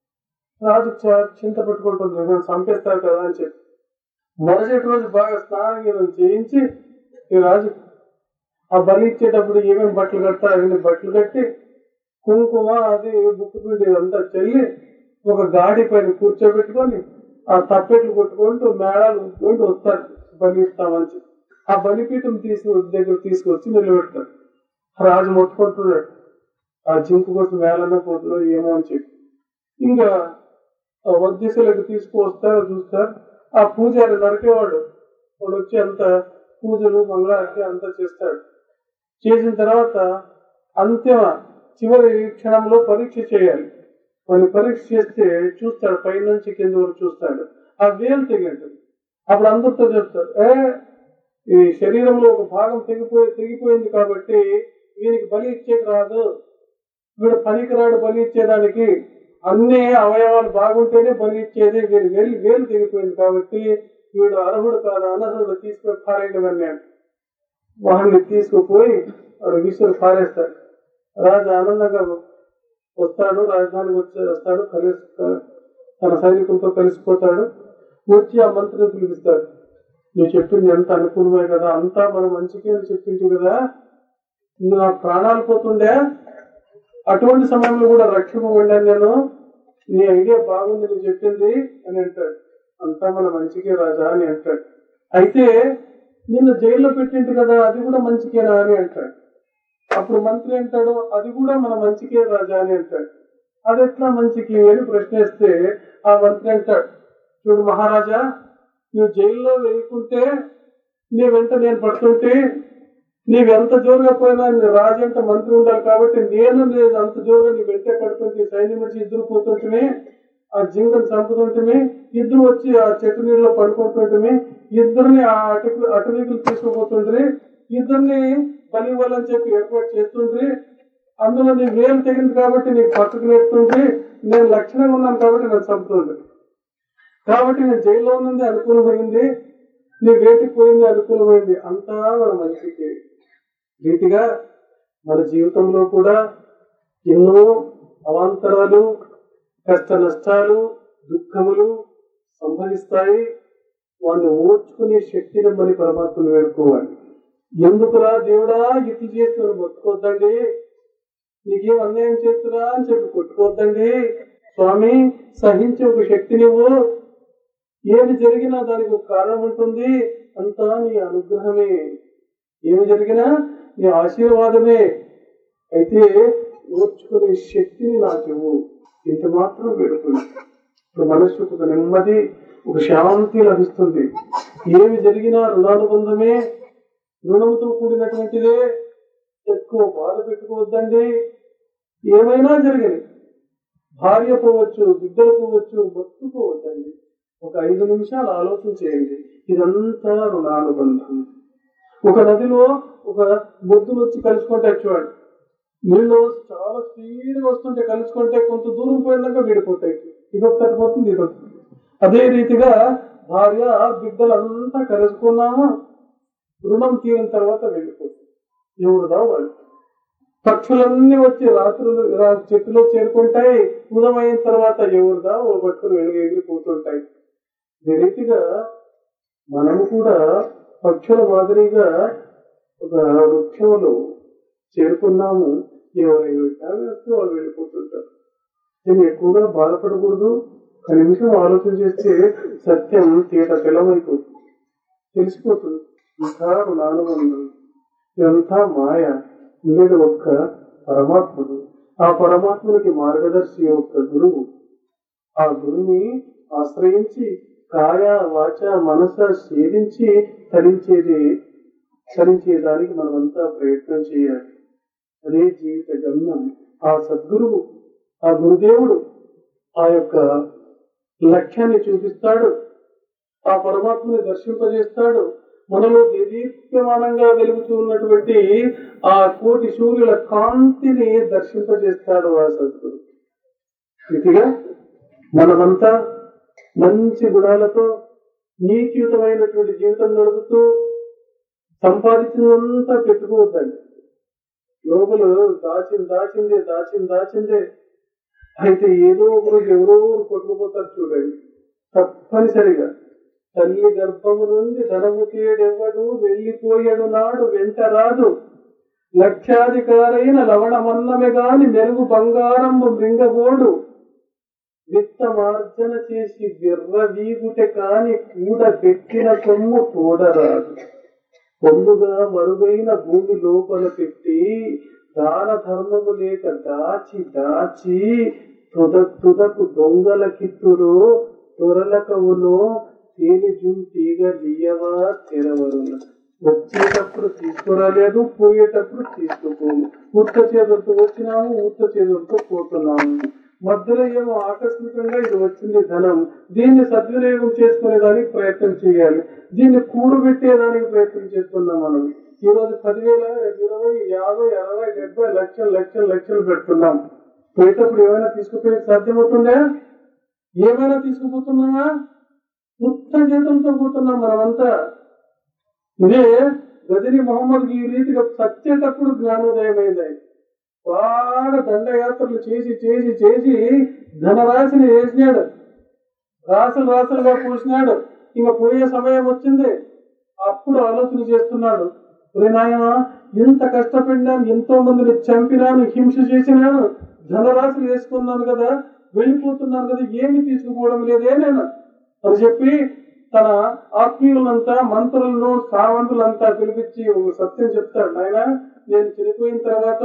[SPEAKER 1] రాజు చ- చింత పెట్టుకుంటుంది నేను చంపేస్తారు కదా అని చెప్పి మరుసటి రోజు బాగా స్నానం గీనం చేయించి ఈ రాజు ఆ బలి ఇచ్చేటప్పుడు ఏమేమి బట్టలు కడతారు అవన్నీ బట్టలు కట్టి కుంకుమ అది బుక్కు పిండి అంతా చల్లి ఒక గాడి పైన కూర్చోబెట్టుకొని ఆ తప్పెట్లు కొట్టుకుంటూ మేళాలు ఊపుకుంటూ వస్తాడు బలి ఇస్తామని చెప్పి. ఆ బలిపీఠం తీసి దగ్గర తీసుకొచ్చి నిలబెడతాడు రాజు మొత్తుకుంటున్నాడు ఆ జింకు కోసం వేలనే పోతుందో ఏమో అని చెప్పి ఇంకా ఆ వద్యశలకు తీసుకువస్తారు చూస్తారు ఆ పూజారి నరికేవాడు వాడు వచ్చి అంత పూజలు మంగళారతి అంతా చేస్తాడు చేసిన తర్వాత అంతిమ చివరి క్షణంలో పరీక్ష చేయాలి వాడిని పరీక్ష చేస్తే చూస్తాడు పైనుంచి కింద వరకు చూస్తాడు ఆ వేలు తెగింటుంది అప్పుడు అందరితో చెప్తాడు ఏ ఈ శరీరంలో ఒక భాగం తెగిపోయి తెగిపోయింది కాబట్టి వీనికి బలి ఇచ్చేకి రాదు వీడు పనికిరాడు బలి ఇచ్చేదానికి అన్ని అవయవాలు బాగుంటేనే బలి ఇచ్చేది వీడు వేలు వేలు తెగిపోయింది కాబట్టి వీడు అర్హుడు కాదు అనర్హుడు తీసుకొని పారేయడం అన్నాడు వాడిని తీసుకుపోయి వాడు విసురు పారేస్తాడు రాజు ఆనందంగా వస్తాడు రాజధానికి వచ్చి వస్తాడు కలిసి తన సైనికులతో కలిసిపోతాడు వచ్చి ఆ మంత్రిని పిలిపిస్తాడు నువ్వు చెప్పింది ఎంత అనుకూలమే కదా అంతా మన మంచికే అని చెప్పింది కదా నువ్వు నా ప్రాణాలు పోతుండే అటువంటి సమయంలో కూడా రక్షింపబడ్డాను నేను నీ ఐడియా బాగుంది నువ్వు చెప్పింది అని అంటాడు అంతా మన మంచికే రాజా అని అంటాడు అయితే నిన్ను జైల్లో పెట్టింది కదా అది కూడా మంచికేనా అని అంటాడు అప్పుడు మంత్రి అంటాడు అది కూడా మన మంచికే రాజా అని అంటాడు అది ఎట్లా మంచికి అని ప్రశ్నిస్తే ఆ మంత్రి అంటాడు చూడు మహారాజా నువ్వు జైల్లో వేయకుంటే నీ వెంట నేను పడుతుంటే నీవెంత జోరుగా పోయినా నీ రాజు అంటే మంత్రి ఉండాలి కాబట్టి నేను లేదు అంత జోరుగా నీ వెంటే పడుతుంటే సైన్యం వచ్చి ఇద్దరు పోతుంటే ఆ జింకను చంపుతుంటే ఇద్దరు వచ్చి ఆ చెట్టు నీళ్ళలో పడుకుంటుంటే ఇద్దరిని ఆ అటు అటవీకులు తీసుకుపోతుండ్రి ఇద్దరిని బలి ఇవ్వాలని చెప్పి ఏర్పాటు చేస్తుండ్రి అందులో నీ వేలు తెగింది కాబట్టి నీకు పక్కకు నెడుతుంటే నేను లక్షణంగా ఉన్నాను కాబట్టి నన్ను చంపుతుండ్రి కాబట్టి నేను జైల్లో ఉన్నది అనుకూలమైంది నీ వేటికి పోయింది అనుకూలమైంది అంతా మన మంచికి రీతిగా మన జీవితంలో కూడా ఎన్నో అవాంతరాలు కష్ట నష్టాలు దుఃఖములు సంభవిస్తాయి వాడిని ఓర్చుకునే శక్తిని మరి పరమాత్మను వేడుకోవాలి ఎందుకురా దేవుడా ఇట్లు చేసి మనం మొత్తుకోవద్దండి నీకేం అన్యాయం చేస్తున్నా అని చెప్పి కొట్టుకోవద్దండి స్వామి సహించే ఒక శక్తి నువ్వు ఏమి జరిగినా దానికి ఒక కారణం ఉంటుంది అంతా నీ అనుగ్రహమే ఏమి జరిగినా నీ ఆశీర్వాదమే అయితే ఓర్చుకునే శక్తిని నాకివ్వు ఇంత మాత్రం వేడుకుంది ఇప్పుడు మనస్సుకు ఒక నెమ్మది ఒక శాంతి లభిస్తుంది ఏమి జరిగినా రుణానుబంధమే రుణంతో కూడినటువంటిదే ఎక్కువ బాధ పెట్టుకోవద్దండి ఏమైనా జరిగింది భార్య పోవచ్చు బిడ్డలు పోవచ్చు మొత్తుకోవద్దండి ఒక ఐదు నిమిషాలు ఆలోచన చేయండి ఇదంతా రుణానుబంధం ఒక నదిలో ఒక బొద్దులు వచ్చి కలుసుకుంటే వచ్చేవాడు నీళ్ళు చాలా స్పీడ్గా వస్తుంటే కలుసుకుంటే కొంత దూరం పోయినాక విడిపోతాయి ఇదొక తడిపోతుంది ఇదొక అదే రీతిగా భార్య బిడ్డలంతా కలుసుకున్నాము రుణం తీరిన తర్వాత వెళ్ళిపోతుంది ఎవరుదా వాళ్ళు పక్షులన్నీ వచ్చి రాత్రులు రా- చెట్టులో చేరుకుంటాయి ఉదయం అయిన తర్వాత ఎవరుదా ఓ పట్టుకుని వెలుగు ఎగిరిపోతుంటాయి ఇదే రీతిగా మనము కూడా పక్షుల మాదిరిగా ఒక వృక్షంలో చేరుకున్నాము ఎవరైనా వేస్తే వాళ్ళు వెళ్ళిపోతుంటారు నేను ఎక్కువగా బాధపడకూడదు ఒక నిమిషం ఆలోచన చేస్తే సత్యం తీట పిలవైపోతుంది తెలిసిపోతుంది ఇంకా రుణానుబంధం ఇదంతా మాయ ఉండేది ఒక్క పరమాత్ముడు ఆ పరమాత్మునికి మార్గదర్శి యొక్క గురువు ఆ గురుని ఆశ్రయించి కాయ వాచ మనస సేవించి తరించేది తరించేదానికి మనమంతా ప్రయత్నం చేయాలి అదే జీవిత గమ్యం ఆ సద్గురువు ఆ గురుదేవుడు ఆ యొక్క లక్ష్యాన్ని చూపిస్తాడు ఆ పరమాత్మని దర్శింపజేస్తాడు మనలో దేదీప్యమానంగా వెలుగుతూ ఉన్నటువంటి ఆ కోటి సూర్యుల కాంతిని దర్శింపజేస్తాడు ఆ సద్గురు ఇదిగా మనమంతా మంచి గుణాలతో నీతియుతమైనటువంటి జీవితం నడుపుతూ సంపాదించినంతా పెట్టుకోవద్దండి లోపల దాచింది దాచిందే దాచింది దాచిందే అయితే ఏదో ఒక రోజు ఎవరో ఒకరు కొట్టుకుపోతారు చూడండి తప్పనిసరిగా తల్లి గర్భము నుండి ధనము తీయడెవ్వడు వెళ్ళిపోయాడు నాడు వెంట రాదు లక్షాధికారైన లవణమన్నమే గాని మెరుగు బంగారము మృంగబోడు విత్తమార్జన చేసి విర్ర వీగుట కాని కూడ పెట్టిన సొమ్ము తోడరాదు పొందుగా మరుగైన భూమి లోపల పెట్టి దాన ధర్మము లేక దాచి దాచి తుద తుదకు దొంగల కిత్తురు తొరలకవును తేలి జుంటీగ దియవా తెరవరున వచ్చేటప్పుడు తీసుకురాలేదు పోయేటప్పుడు తీసుకుపోము ఉత్త చేతులతో వచ్చినాము ఉత్త చేతులతో పోతున్నాము మధ్యలో ఏమో ఆకస్మికంగా ఇది వచ్చింది ధనం దీన్ని సద్వినియోగం చేసుకునే దానికి ప్రయత్నం చేయాలి దీన్ని కూడబెట్టేదానికి ప్రయత్నం చేస్తున్నాం మనం ఈ రోజు పదివేల ఇరవై యాభై అరవై డెబ్బై లక్షలు లక్షలు లక్షలు పెడుతున్నాం పోయేటప్పుడు ఏమైనా తీసుకుపోయి సాధ్యమవుతుందా ఏమైనా తీసుకుపోతున్నామా ముక్త చేతులతో పోతున్నాం మనమంతా ఇదే గజని మొహమ్మద్ ఈ రీతిగా సచ్చేటప్పుడు జ్ఞానోదయం అయింది బాగా దండయాత్రలు చేసి చేసి చేసి ధనరాశిని వేసినాడు రాసులు రాసులుగా పూసినాడు ఇంకా పోయే సమయం వచ్చింది అప్పుడు ఆలోచన చేస్తున్నాడు ఒరే నాయన ఇంత కష్టపడినాను ఎంతో మందిని చంపినాను హింస చేసినాను ధనరాశులు వేసుకున్నాను కదా వెళ్ళిపోతున్నాను కదా ఏమి తీసుకుపోవడం లేదే నేను అని చెప్పి తన ఆత్మీయులంతా మంత్రులను సావంతులంతా పిలిపించి ఒక సత్యం చెప్తాడు నాయన నేను చనిపోయిన తర్వాత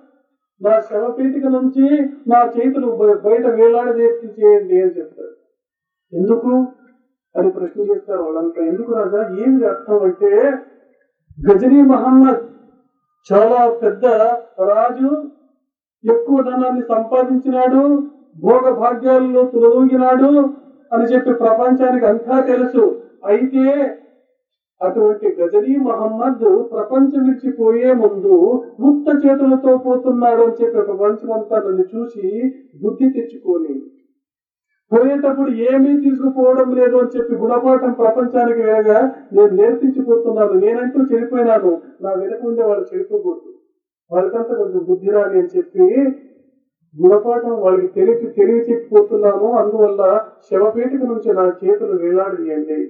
[SPEAKER 1] నా శవపీఠిక నుంచి నా చేతులు బ- బయట వేలాడదీర్తి చేయండి అని చెప్తాడు ఎందుకు అని ప్రశ్న చేస్తారు వాళ్ళంతా ఎందుకు రాజా ఏమి అర్థం అంటే గజనీ మహమ్మద్ చాలా పెద్ద రాజు ఎక్కువ ధనాన్ని సంపాదించినాడు భోగ భాగ్యాలలో తులదూగినాడు అని చెప్పి ప్రపంచానికి అంతా తెలుసు అయితే అటువంటి గజనీ మహమ్మద్ ప్రపంచం విడిచిపోయే ముందు ముక్త చేతులతో పోతున్నాడు అని చెప్పి ప్రపంచమంతా నన్ను చూసి బుద్ధి తెచ్చుకొని పోయేటప్పుడు ఏమీ తీసుకుపోవడం లేదు అని చెప్పి గుణపాఠం ప్రపంచానికి వేయగా నేను నేర్పించిపోతున్నాను నేనంటూ చెడిపోయినాను నా వెనక ఉండే వాళ్ళు చెడిపోకూడదు వాళ్ళకంతా కొంచెం బుద్ధి రాని అని చెప్పి గుణపాఠం వాళ్ళకి తెలిసి తెలివి చెప్పిపోతున్నాను అందువల్ల శవపేటిక నుంచి నా చేతులు వేలాడదీయండి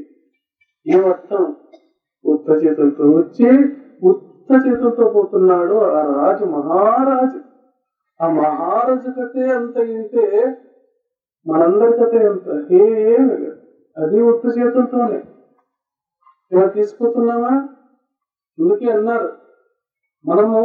[SPEAKER 1] ఏమర్థం ఉత్త చేతులతో వచ్చి ఉత్త చేతులతో పోతున్నాడు ఆ రాజు మహారాజు ఆ మహారాజు కథే అంత ఇంటే మనందరి కథ ఎంత ఏమి లేదు అది ఉత్త చేతులతోనే ఇలా తీసుకుపోతున్నామా అందుకే అన్నారు మనము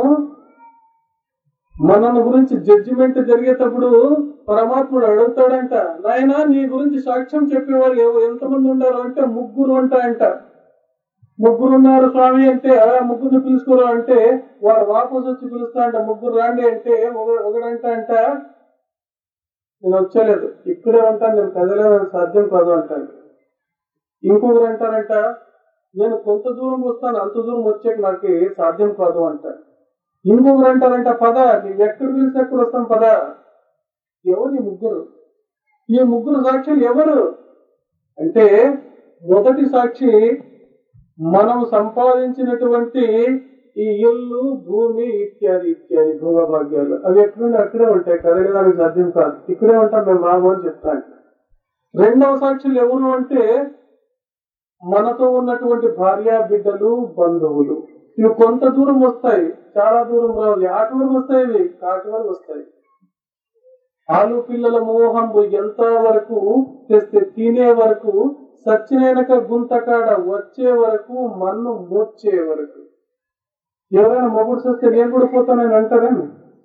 [SPEAKER 1] మనను గురించి జడ్జిమెంట్ జరిగేటప్పుడు పరమాత్ముడు అడుగుతాడంట నాయనా నీ గురించి సాక్ష్యం చెప్పేవాళ్ళు ఎవ- ఎంతమంది ఉన్నారు అంటే ముగ్గురు అంట అంట ముగ్గురు ఉన్నారు స్వామి అంటే "ఆ, ముగ్గురు పిలుచుకోరు అంటే వాడు వాపస్ వచ్చి పిలుస్తా అంట ముగ్గురు రాండి అంటే ఒక- ఒకడంట అంట నేను వచ్చలేదు ఇక్కడే ఉంటాను నేను కదలేదు సాధ్యం కాదు అంటాను ఇంకొకరు అంటారంట నేను కొంత దూరం వస్తాను అంత దూరం వచ్చేకి నాకు సాధ్యం కాదు అంటారు ఇంకొకరు అంటారంట పద నీవు ఎక్కడ పిలిస్తే ఎక్కడ వస్తాం పద ఎవరు ఈ ముగ్గురు ఈ ముగ్గురు సాక్షులు ఎవరు అంటే మొదటి సాక్షి మనం సంపాదించినటువంటి ఈ ఇల్లు భూమి ఇత్యాది ఇత్యాది భోగభాగ్యాలు అవి ఎక్కడుండి అక్కడే ఉంటాయి కదలడానికి సాధ్యం కాదు ఇక్కడే ఉంటాం మేము రాము అని చెప్తాను రెండవ సాక్షులు ఎవరు అంటే మనతో ఉన్నటువంటి భార్య బిడ్డలు బంధువులు ఇవి కొంత దూరం వస్తాయి చాలా దూరం రావు ఆటి వరకు వస్తాయి ఇవి కాటి వరకు వస్తాయి ఆలు పిల్లల మోహం ఎంత వరకు తెస్తే తినే వరకు సచ్చినైనక గుంతకాడ వచ్చే వరకు మన్ను మూర్చే వరకు ఎవరైనా మొగుడు చూస్తే నేను కూడా పోతానని అంటారేమో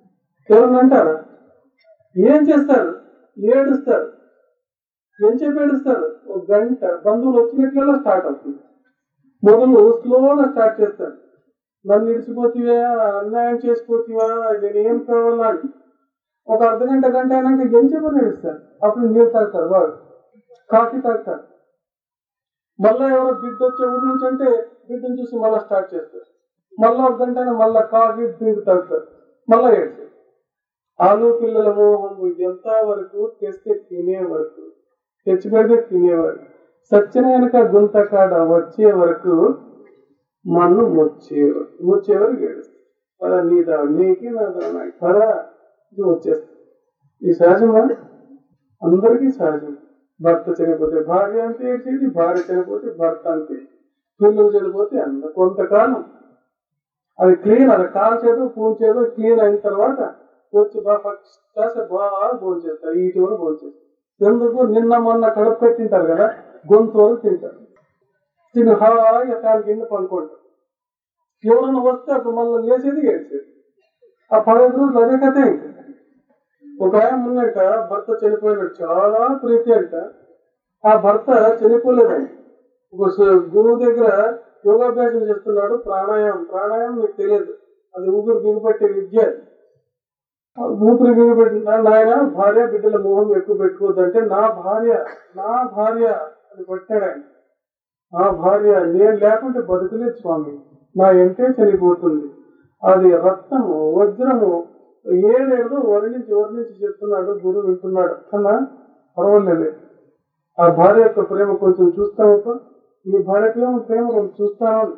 [SPEAKER 1] ఎవరన్నా అంటారా ఏం చేస్తారు ఏడుస్తారు ఏం చెప్పి ఏడుస్తారు ఒక గంట బంధువులు వచ్చినట్లల్లా స్టార్ట్ అవుతుంది మొదలు స్లోగా స్టార్ట్ చేస్తారు నన్ను ఇడిచిపోతీవా అన్యాయం చేసిపోతీవా నేను ఏం కావాలా అని ఒక అర్ధ గంట గంట అయినాక ఏం చెప్పని ఏడుస్తారు అప్పుడు నీళ్ళు తాగుతారు వాడు కాఫీ తాగుతారు మళ్ళా ఎవరో బిడ్డ వచ్చే ఊరి నుంచి అంటే బిడ్డను చూసి మళ్ళీ స్టార్ట్ చేస్తారు మళ్ళా ఒక గంట అయినా మళ్ళా కాఫీ డ్రింక్ తాగుతారు మళ్ళా ఏడ్చారు ఆలు పిల్లల మోహం ఎంత వరకు తెస్తే తినే వరకు తెచ్చిపెడితే తినేవారు సత్యనాయనక గుంత కాడ వచ్చే వరకు మన్ను ముచ్చేవారు ముచ్చేవారు ఏడుస్తారు పద నీదా నీకి నాదా నాకు పద ఇది వచ్చేస్తుంది ఈ సహజమా అందరికీ సహజం భర్త చనిపోతే భార్య అంతే ఏడ్చేది భార్య చనిపోతే భర్త అంతే పిల్లలు చనిపోతే అంత కొంతకాలం అది క్లీన్ అది కాల్చేదో పూంచేదో క్లీన్ అయిన తర్వాత వచ్చి బాగా ఫస్ట్ క్లాస్ బాగా భోజనం చేస్తారు ఈ టూరు భోజనం చేస్తారు ఎందుకు నిన్న మొన్న కడుపు పెట్టింటారు కదా గొంతు వరకు తింటారు తిని హాయిగా ఫ్యాన్ కింద పనుకుంటారు ఎవరైనా వస్తే అప్పుడు మళ్ళీ లేచేది ఏడ్చేది ఆ పదహైదు రోజులు అదే కథే ఇంకా ఒక ఆయన ఉన్నట్ట భర్త చనిపోయినాడు చాలా ప్రీతి అంట ఆ భర్త చనిపోలేదండి ఒక సు- గురువు దగ్గర యోగాభ్యాసం చేస్తున్నాడు ప్రాణాయామం ప్రాణాయామం మీకు తెలియదు అది ఊపిరి బిగుపట్టే విద్య అది. ఆ ఊపిరి బిగుపెట్టిన నాయన భార్య బిడ్డల మోహం ఎక్కువ పెట్టుకోవద్దు అంటే నా భార్య నా భార్య అని కొట్టాడు ఆయన నా భార్య నేను లేకుంటే బతుకులేదు స్వామి నా ఎంటే చనిపోతుంది అది రక్తము వజ్రము ఏడేడు వర్ణించి వర్ణించి చెప్తున్నాడు గురువు వింటున్నాడు కన్నా పర్వాలేదు ఆ భార్య యొక్క ప్రేమ కొంచెం చూస్తావప్ప నీ భార్య ప్రేమ ప్రేమ కొంచెం చూస్తాను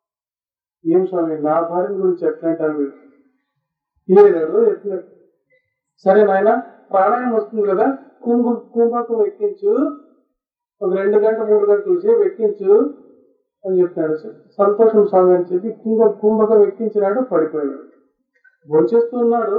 [SPEAKER 1] ఏం స్వామి నా భార్య గురించి ఎట్లా అంటారు మీరు ఏడాడు ఎట్లా సరే నాయన ప్రాణాయామం వస్తుంది కదా కుంభ కుంభకం ఎక్కించు ఒక రెండు గంట మూడు గంటలు సేపు ఎక్కించు అని చెప్తాడు సంతోషం స్వామి అని చెప్పి కుంభ కుంభకం ఎక్కించినాడు పడిపోయినాడు భోంచేస్తూ ఉన్నాడు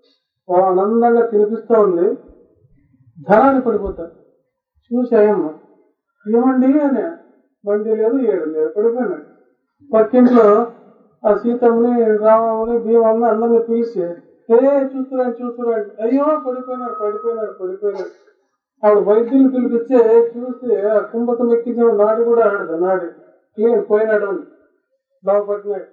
[SPEAKER 1] ఆనందంగా తినిపిస్తా ఉంది ధనాన్ని పడిపోతాడు చూసాయమ్మ ఏమండి అని బండి లేదు ఏడు లేదు పడిపోయినాడు పక్కింట్లో ఆ సీతమ్మని రామమ్మని భీమమ్మని అందరిని పిలిచి ఏ చూస్తురండి చూస్తురండి అయ్యో పడిపోయినాడు పడిపోయినాడు పడిపోయినాడు ఆవిడ వైద్యులు పిలిపిస్తే చూసి ఆ కుంభకం ఎక్కించిన నాడు కూడా ఆడదు నాడు క్లీన్ పోయినాడు అని బాగుపడినాడు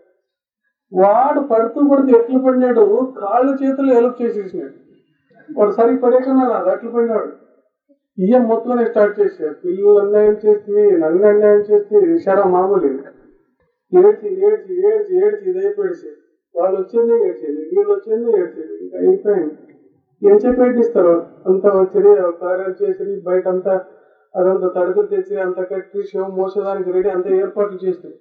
[SPEAKER 1] వాడు పడుతూ పడుతూ ఎట్లు పడినాడు కాళ్ళు చేతులు ఎలుపు చేసేసినాడు వాడు సరిగ్గా పడేకున్నా అది అట్లు పడినాడు ఇయ్యం మొత్తం స్టార్ట్ చేశాడు పిల్లలు అన్యాయం చేస్తే నన్ను అన్యాయం చేస్తే విషారం మామూలు ఏడ్చి ఏడ్చి ఏడ్చి ఏడ్చి ఇదైపోయేసి వాళ్ళు వచ్చింది ఏడ్చేది వీళ్ళు వచ్చింది ఏడ్చేది ఇంకా అయిపోయింది ఏం చెప్పి ఏడిస్తారు అంతా వచ్చి కార్యాలు చేసి బయట అంతా అదంతా తడుకులు తెచ్చి అంత కట్టి షో మోసేదానికి రెడీ అంత ఏర్పాట్లు చేస్తారు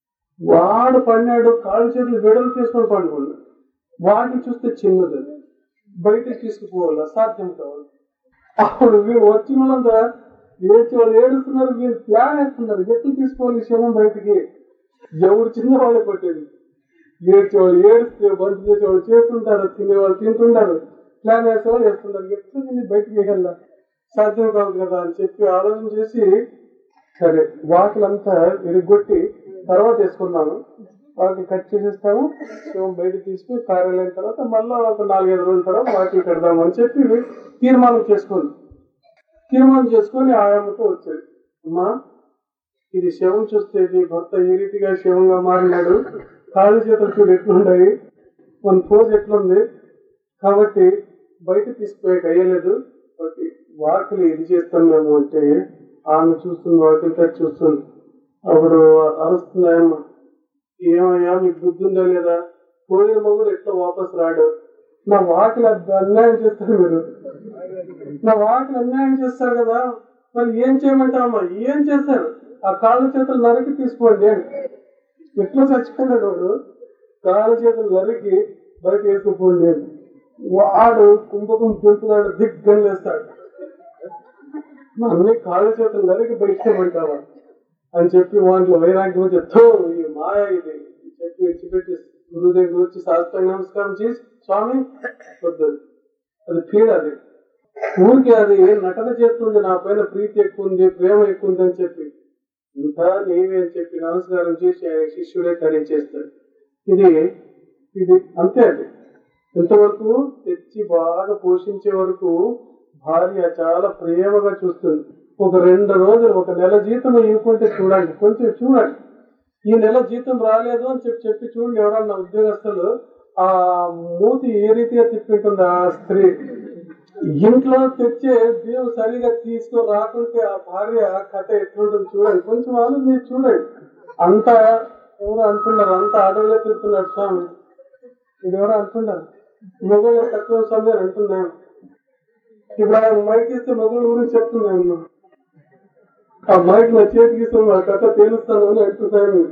[SPEAKER 1] వాడు పడినాడు కాళ్ళు చేతులు వెడలు తీసుకొని పండుకున్నాడు వాడిని చూస్తే చిన్నది అది. బయటకు తీసుకుపోవాలి అసాధ్యం కావాలి అప్పుడు వీడు వచ్చిన వాళ్ళంతా ఏడ్చి వాళ్ళు ఏడుస్తున్నారు వీళ్ళు ప్లాన్ వేస్తున్నారు ఎట్లు తీసుకోవాలి శవం బయటికి ఎవరు చిన్న వాళ్ళే పట్టేది ఏడ్చే వాళ్ళు ఏడిస్తే బండి చేసే వాళ్ళు చేస్తుంటారు తినేవాళ్ళు తింటుంటారు ప్లాన్ వేసే వాళ్ళు వేస్తుంటారు ఎట్లు దీన్ని బయటికి వేయాల సాధ్యం కాదు కదా అని చెప్పి ఆలోచన చేసి సరే వాకిలంతా విరిగొట్టి తర్వాత వేసుకున్నాను వాటిని కట్ చేసేస్తాము శివం బయటకు తీసుకుని కార్యాలయం తర్వాత మళ్ళా ఒక నాలుగైదు రోజుల తర్వాత వాటిని కడదాము అని చెప్పి తీర్మానం చేసుకోండి తీర్మానం చేసుకొని ఆయామతో వచ్చేది అమ్మా ఇది శవం చూస్తే నీ భర్త ఏ రీతిగా శవంగా మారినాడు కాళ్ళు చేతులు చూడు ఎట్లున్నాయి మన పోజ్ ఎట్లుంది కాబట్టి బయట తీసుకుపోయే అయ్యలేదు కాబట్టి వాకిలి ఇది చేస్తాం మేము అంటే ఆమె చూస్తుంది వాకిలి తట్టు చూస్తుంది అప్పుడు అరుస్తున్నాయమ్మ ఏమయ్యా మీకు బుద్ధి ఉందా లేదా పోయిన మగుడు ఎట్లా వాపస్ రాడు నా వాకిలి అద్ద- అన్యాయం చేస్తారు మీరు నా వాకిలి అన్యాయం చేస్తారు కదా మరి ఏం చేయమంటావమ్మా ఏం చేస్తారు ఆ కాళ్ళ చేతులు నరికి తీసుకోండి అని ఎట్లా చచ్చిపోయాడు వాడు కాళ్ళ చేతులు నరికి బయట వేసుకుపోండి అని వాడు కుంభకం తింటున్నాడు దిగ్గని వేస్తాడు మా అన్ని కాళ్ళ చేతులు నరికి బయటమంటావా అని చెప్పి వాటిలో వైరాగ్యం వచ్చి థో ఈ మాయ ఇది అని చెప్పి విడిచిపెట్టి గురువు దగ్గర వచ్చి శాస్త్ర నమస్కారం చేసి స్వామి వద్దు అది పీడ అది ఊరికి అది నటన చేస్తుంది నా పైన ప్రీతి ఎక్కువ ఉంది ప్రేమ ఎక్కువ ఉంది అని చెప్పి ఇంత నీవే అని చెప్పి నమస్కారం చేసి ఆయన శిష్యుడే తరించేస్తాడు ఇది ఇది అంతే అది ఇంతవరకు తెచ్చి బాగా పోషించే వరకు భార్య చాలా ప్రేమగా చూస్తుంది ఒక రెండు రోజులు ఒక నెల జీతం ఇవ్వకుంటే చూడండి కొంచెం చూడండి ఈ నెల జీతం రాలేదు అని చెప్పి చెప్పి చూడండి ఎవరన్నా ఉద్యోగస్తులు ఆ మూతి ఏ రీతిగా తిప్పింటుంది ఆ స్త్రీ ఇంట్లో తెచ్చే బియ్యం సరిగా తీసుకొని రాకుంటే ఆ భార్య కథ ఎట్లుంటుంది చూడండి కొంచెం ఆలోచించి చూడండి అంతా ఎవరు అంటున్నారు అంతా అడవిలో తిరుగుతున్నాడు స్వామి ఇది ఎవరు అంటున్నారు మొగలు తక్కువ సమయం అంటున్నాను ఇప్పుడు ఆయన మైక్ ఇస్తే మొగలు గురించి చెప్తున్నాను ఆ మైక్ నా చేతికి ఇస్తాను ఆ కథ తేలుస్తాను అని అంటున్నాను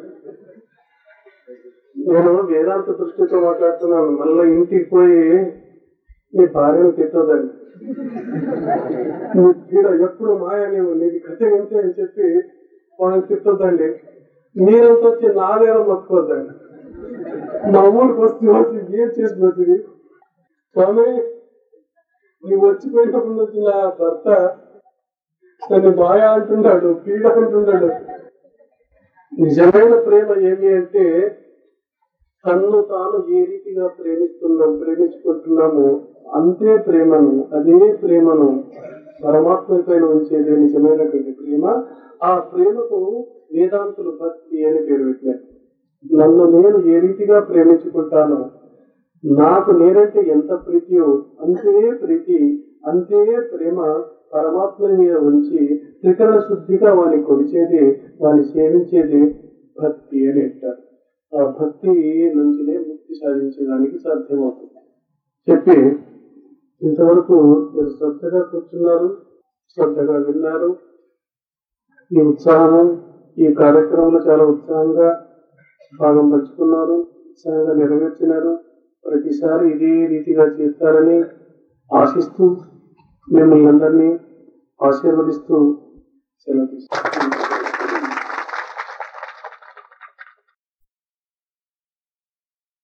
[SPEAKER 1] నేను వేదాంత దృష్టితో మాట్లాడుతున్నాను మళ్ళీ ఇంటికి పోయి నీ భార్యను తిట్టదండి నీ పీడ ఎప్పుడు మాయ నీవు నీది కథ ఏంటి అని చెప్పి వాళ్ళని తిట్టొద్దండి మీరంతా వచ్చి నా నేరం మొత్తుకోద్దండి మా ఊరికి వస్తే వచ్చి ఏం చేసిపోతుంది స్వామి నీవు వచ్చిపోయినప్పటి నుంచి నా భర్త నన్ను మాయ అంటున్నాడు పీడ అంటున్నాడు నిజమైన ప్రేమ ఏమి అంటే తన్ను తాను ఏ రీతిగా ప్రేమిస్తున్నాం ప్రేమించుకుంటున్నామో అంతే ప్రేమను అదే ప్రేమను పరమాత్మ పైన ఉంచేదే నిజమైనటువంటి ప్రేమ ఆ ప్రేమకు వేదాంతులు భక్తి అని పేరు పెట్టారు నన్ను నేను ఏ రీతిగా ప్రేమించుకుంటానో నాకు నేనంటే ఎంత ప్రీతియో అంతే ప్రీతి అంతే ప్రేమ పరమాత్మ మీద ఉంచి త్రికరణ శుద్ధిగా వాని కొలిచేది వాని సేవించేది భక్తి అని అంటారు ఆ భక్తి నుంచినే ముక్తి సాధించడానికి సాధ్యమవుతుంది చెప్పి ఇంతవరకు మీరు శ్రద్ధగా కూర్చున్నారు శ్రద్ధగా విన్నారు ఈ ఉత్సాహము ఈ కార్యక్రమంలో చాలా ఉత్సాహంగా భాగం పంచుకున్నారు ఉత్సాహంగా నెరవేర్చినారు ప్రతిసారి ఇదే రీతిగా చేస్తారని ఆశిస్తూ మిమ్మల్ని అందరినీ ఆశీర్వదిస్తూ సెలవు తీసుకుంటారు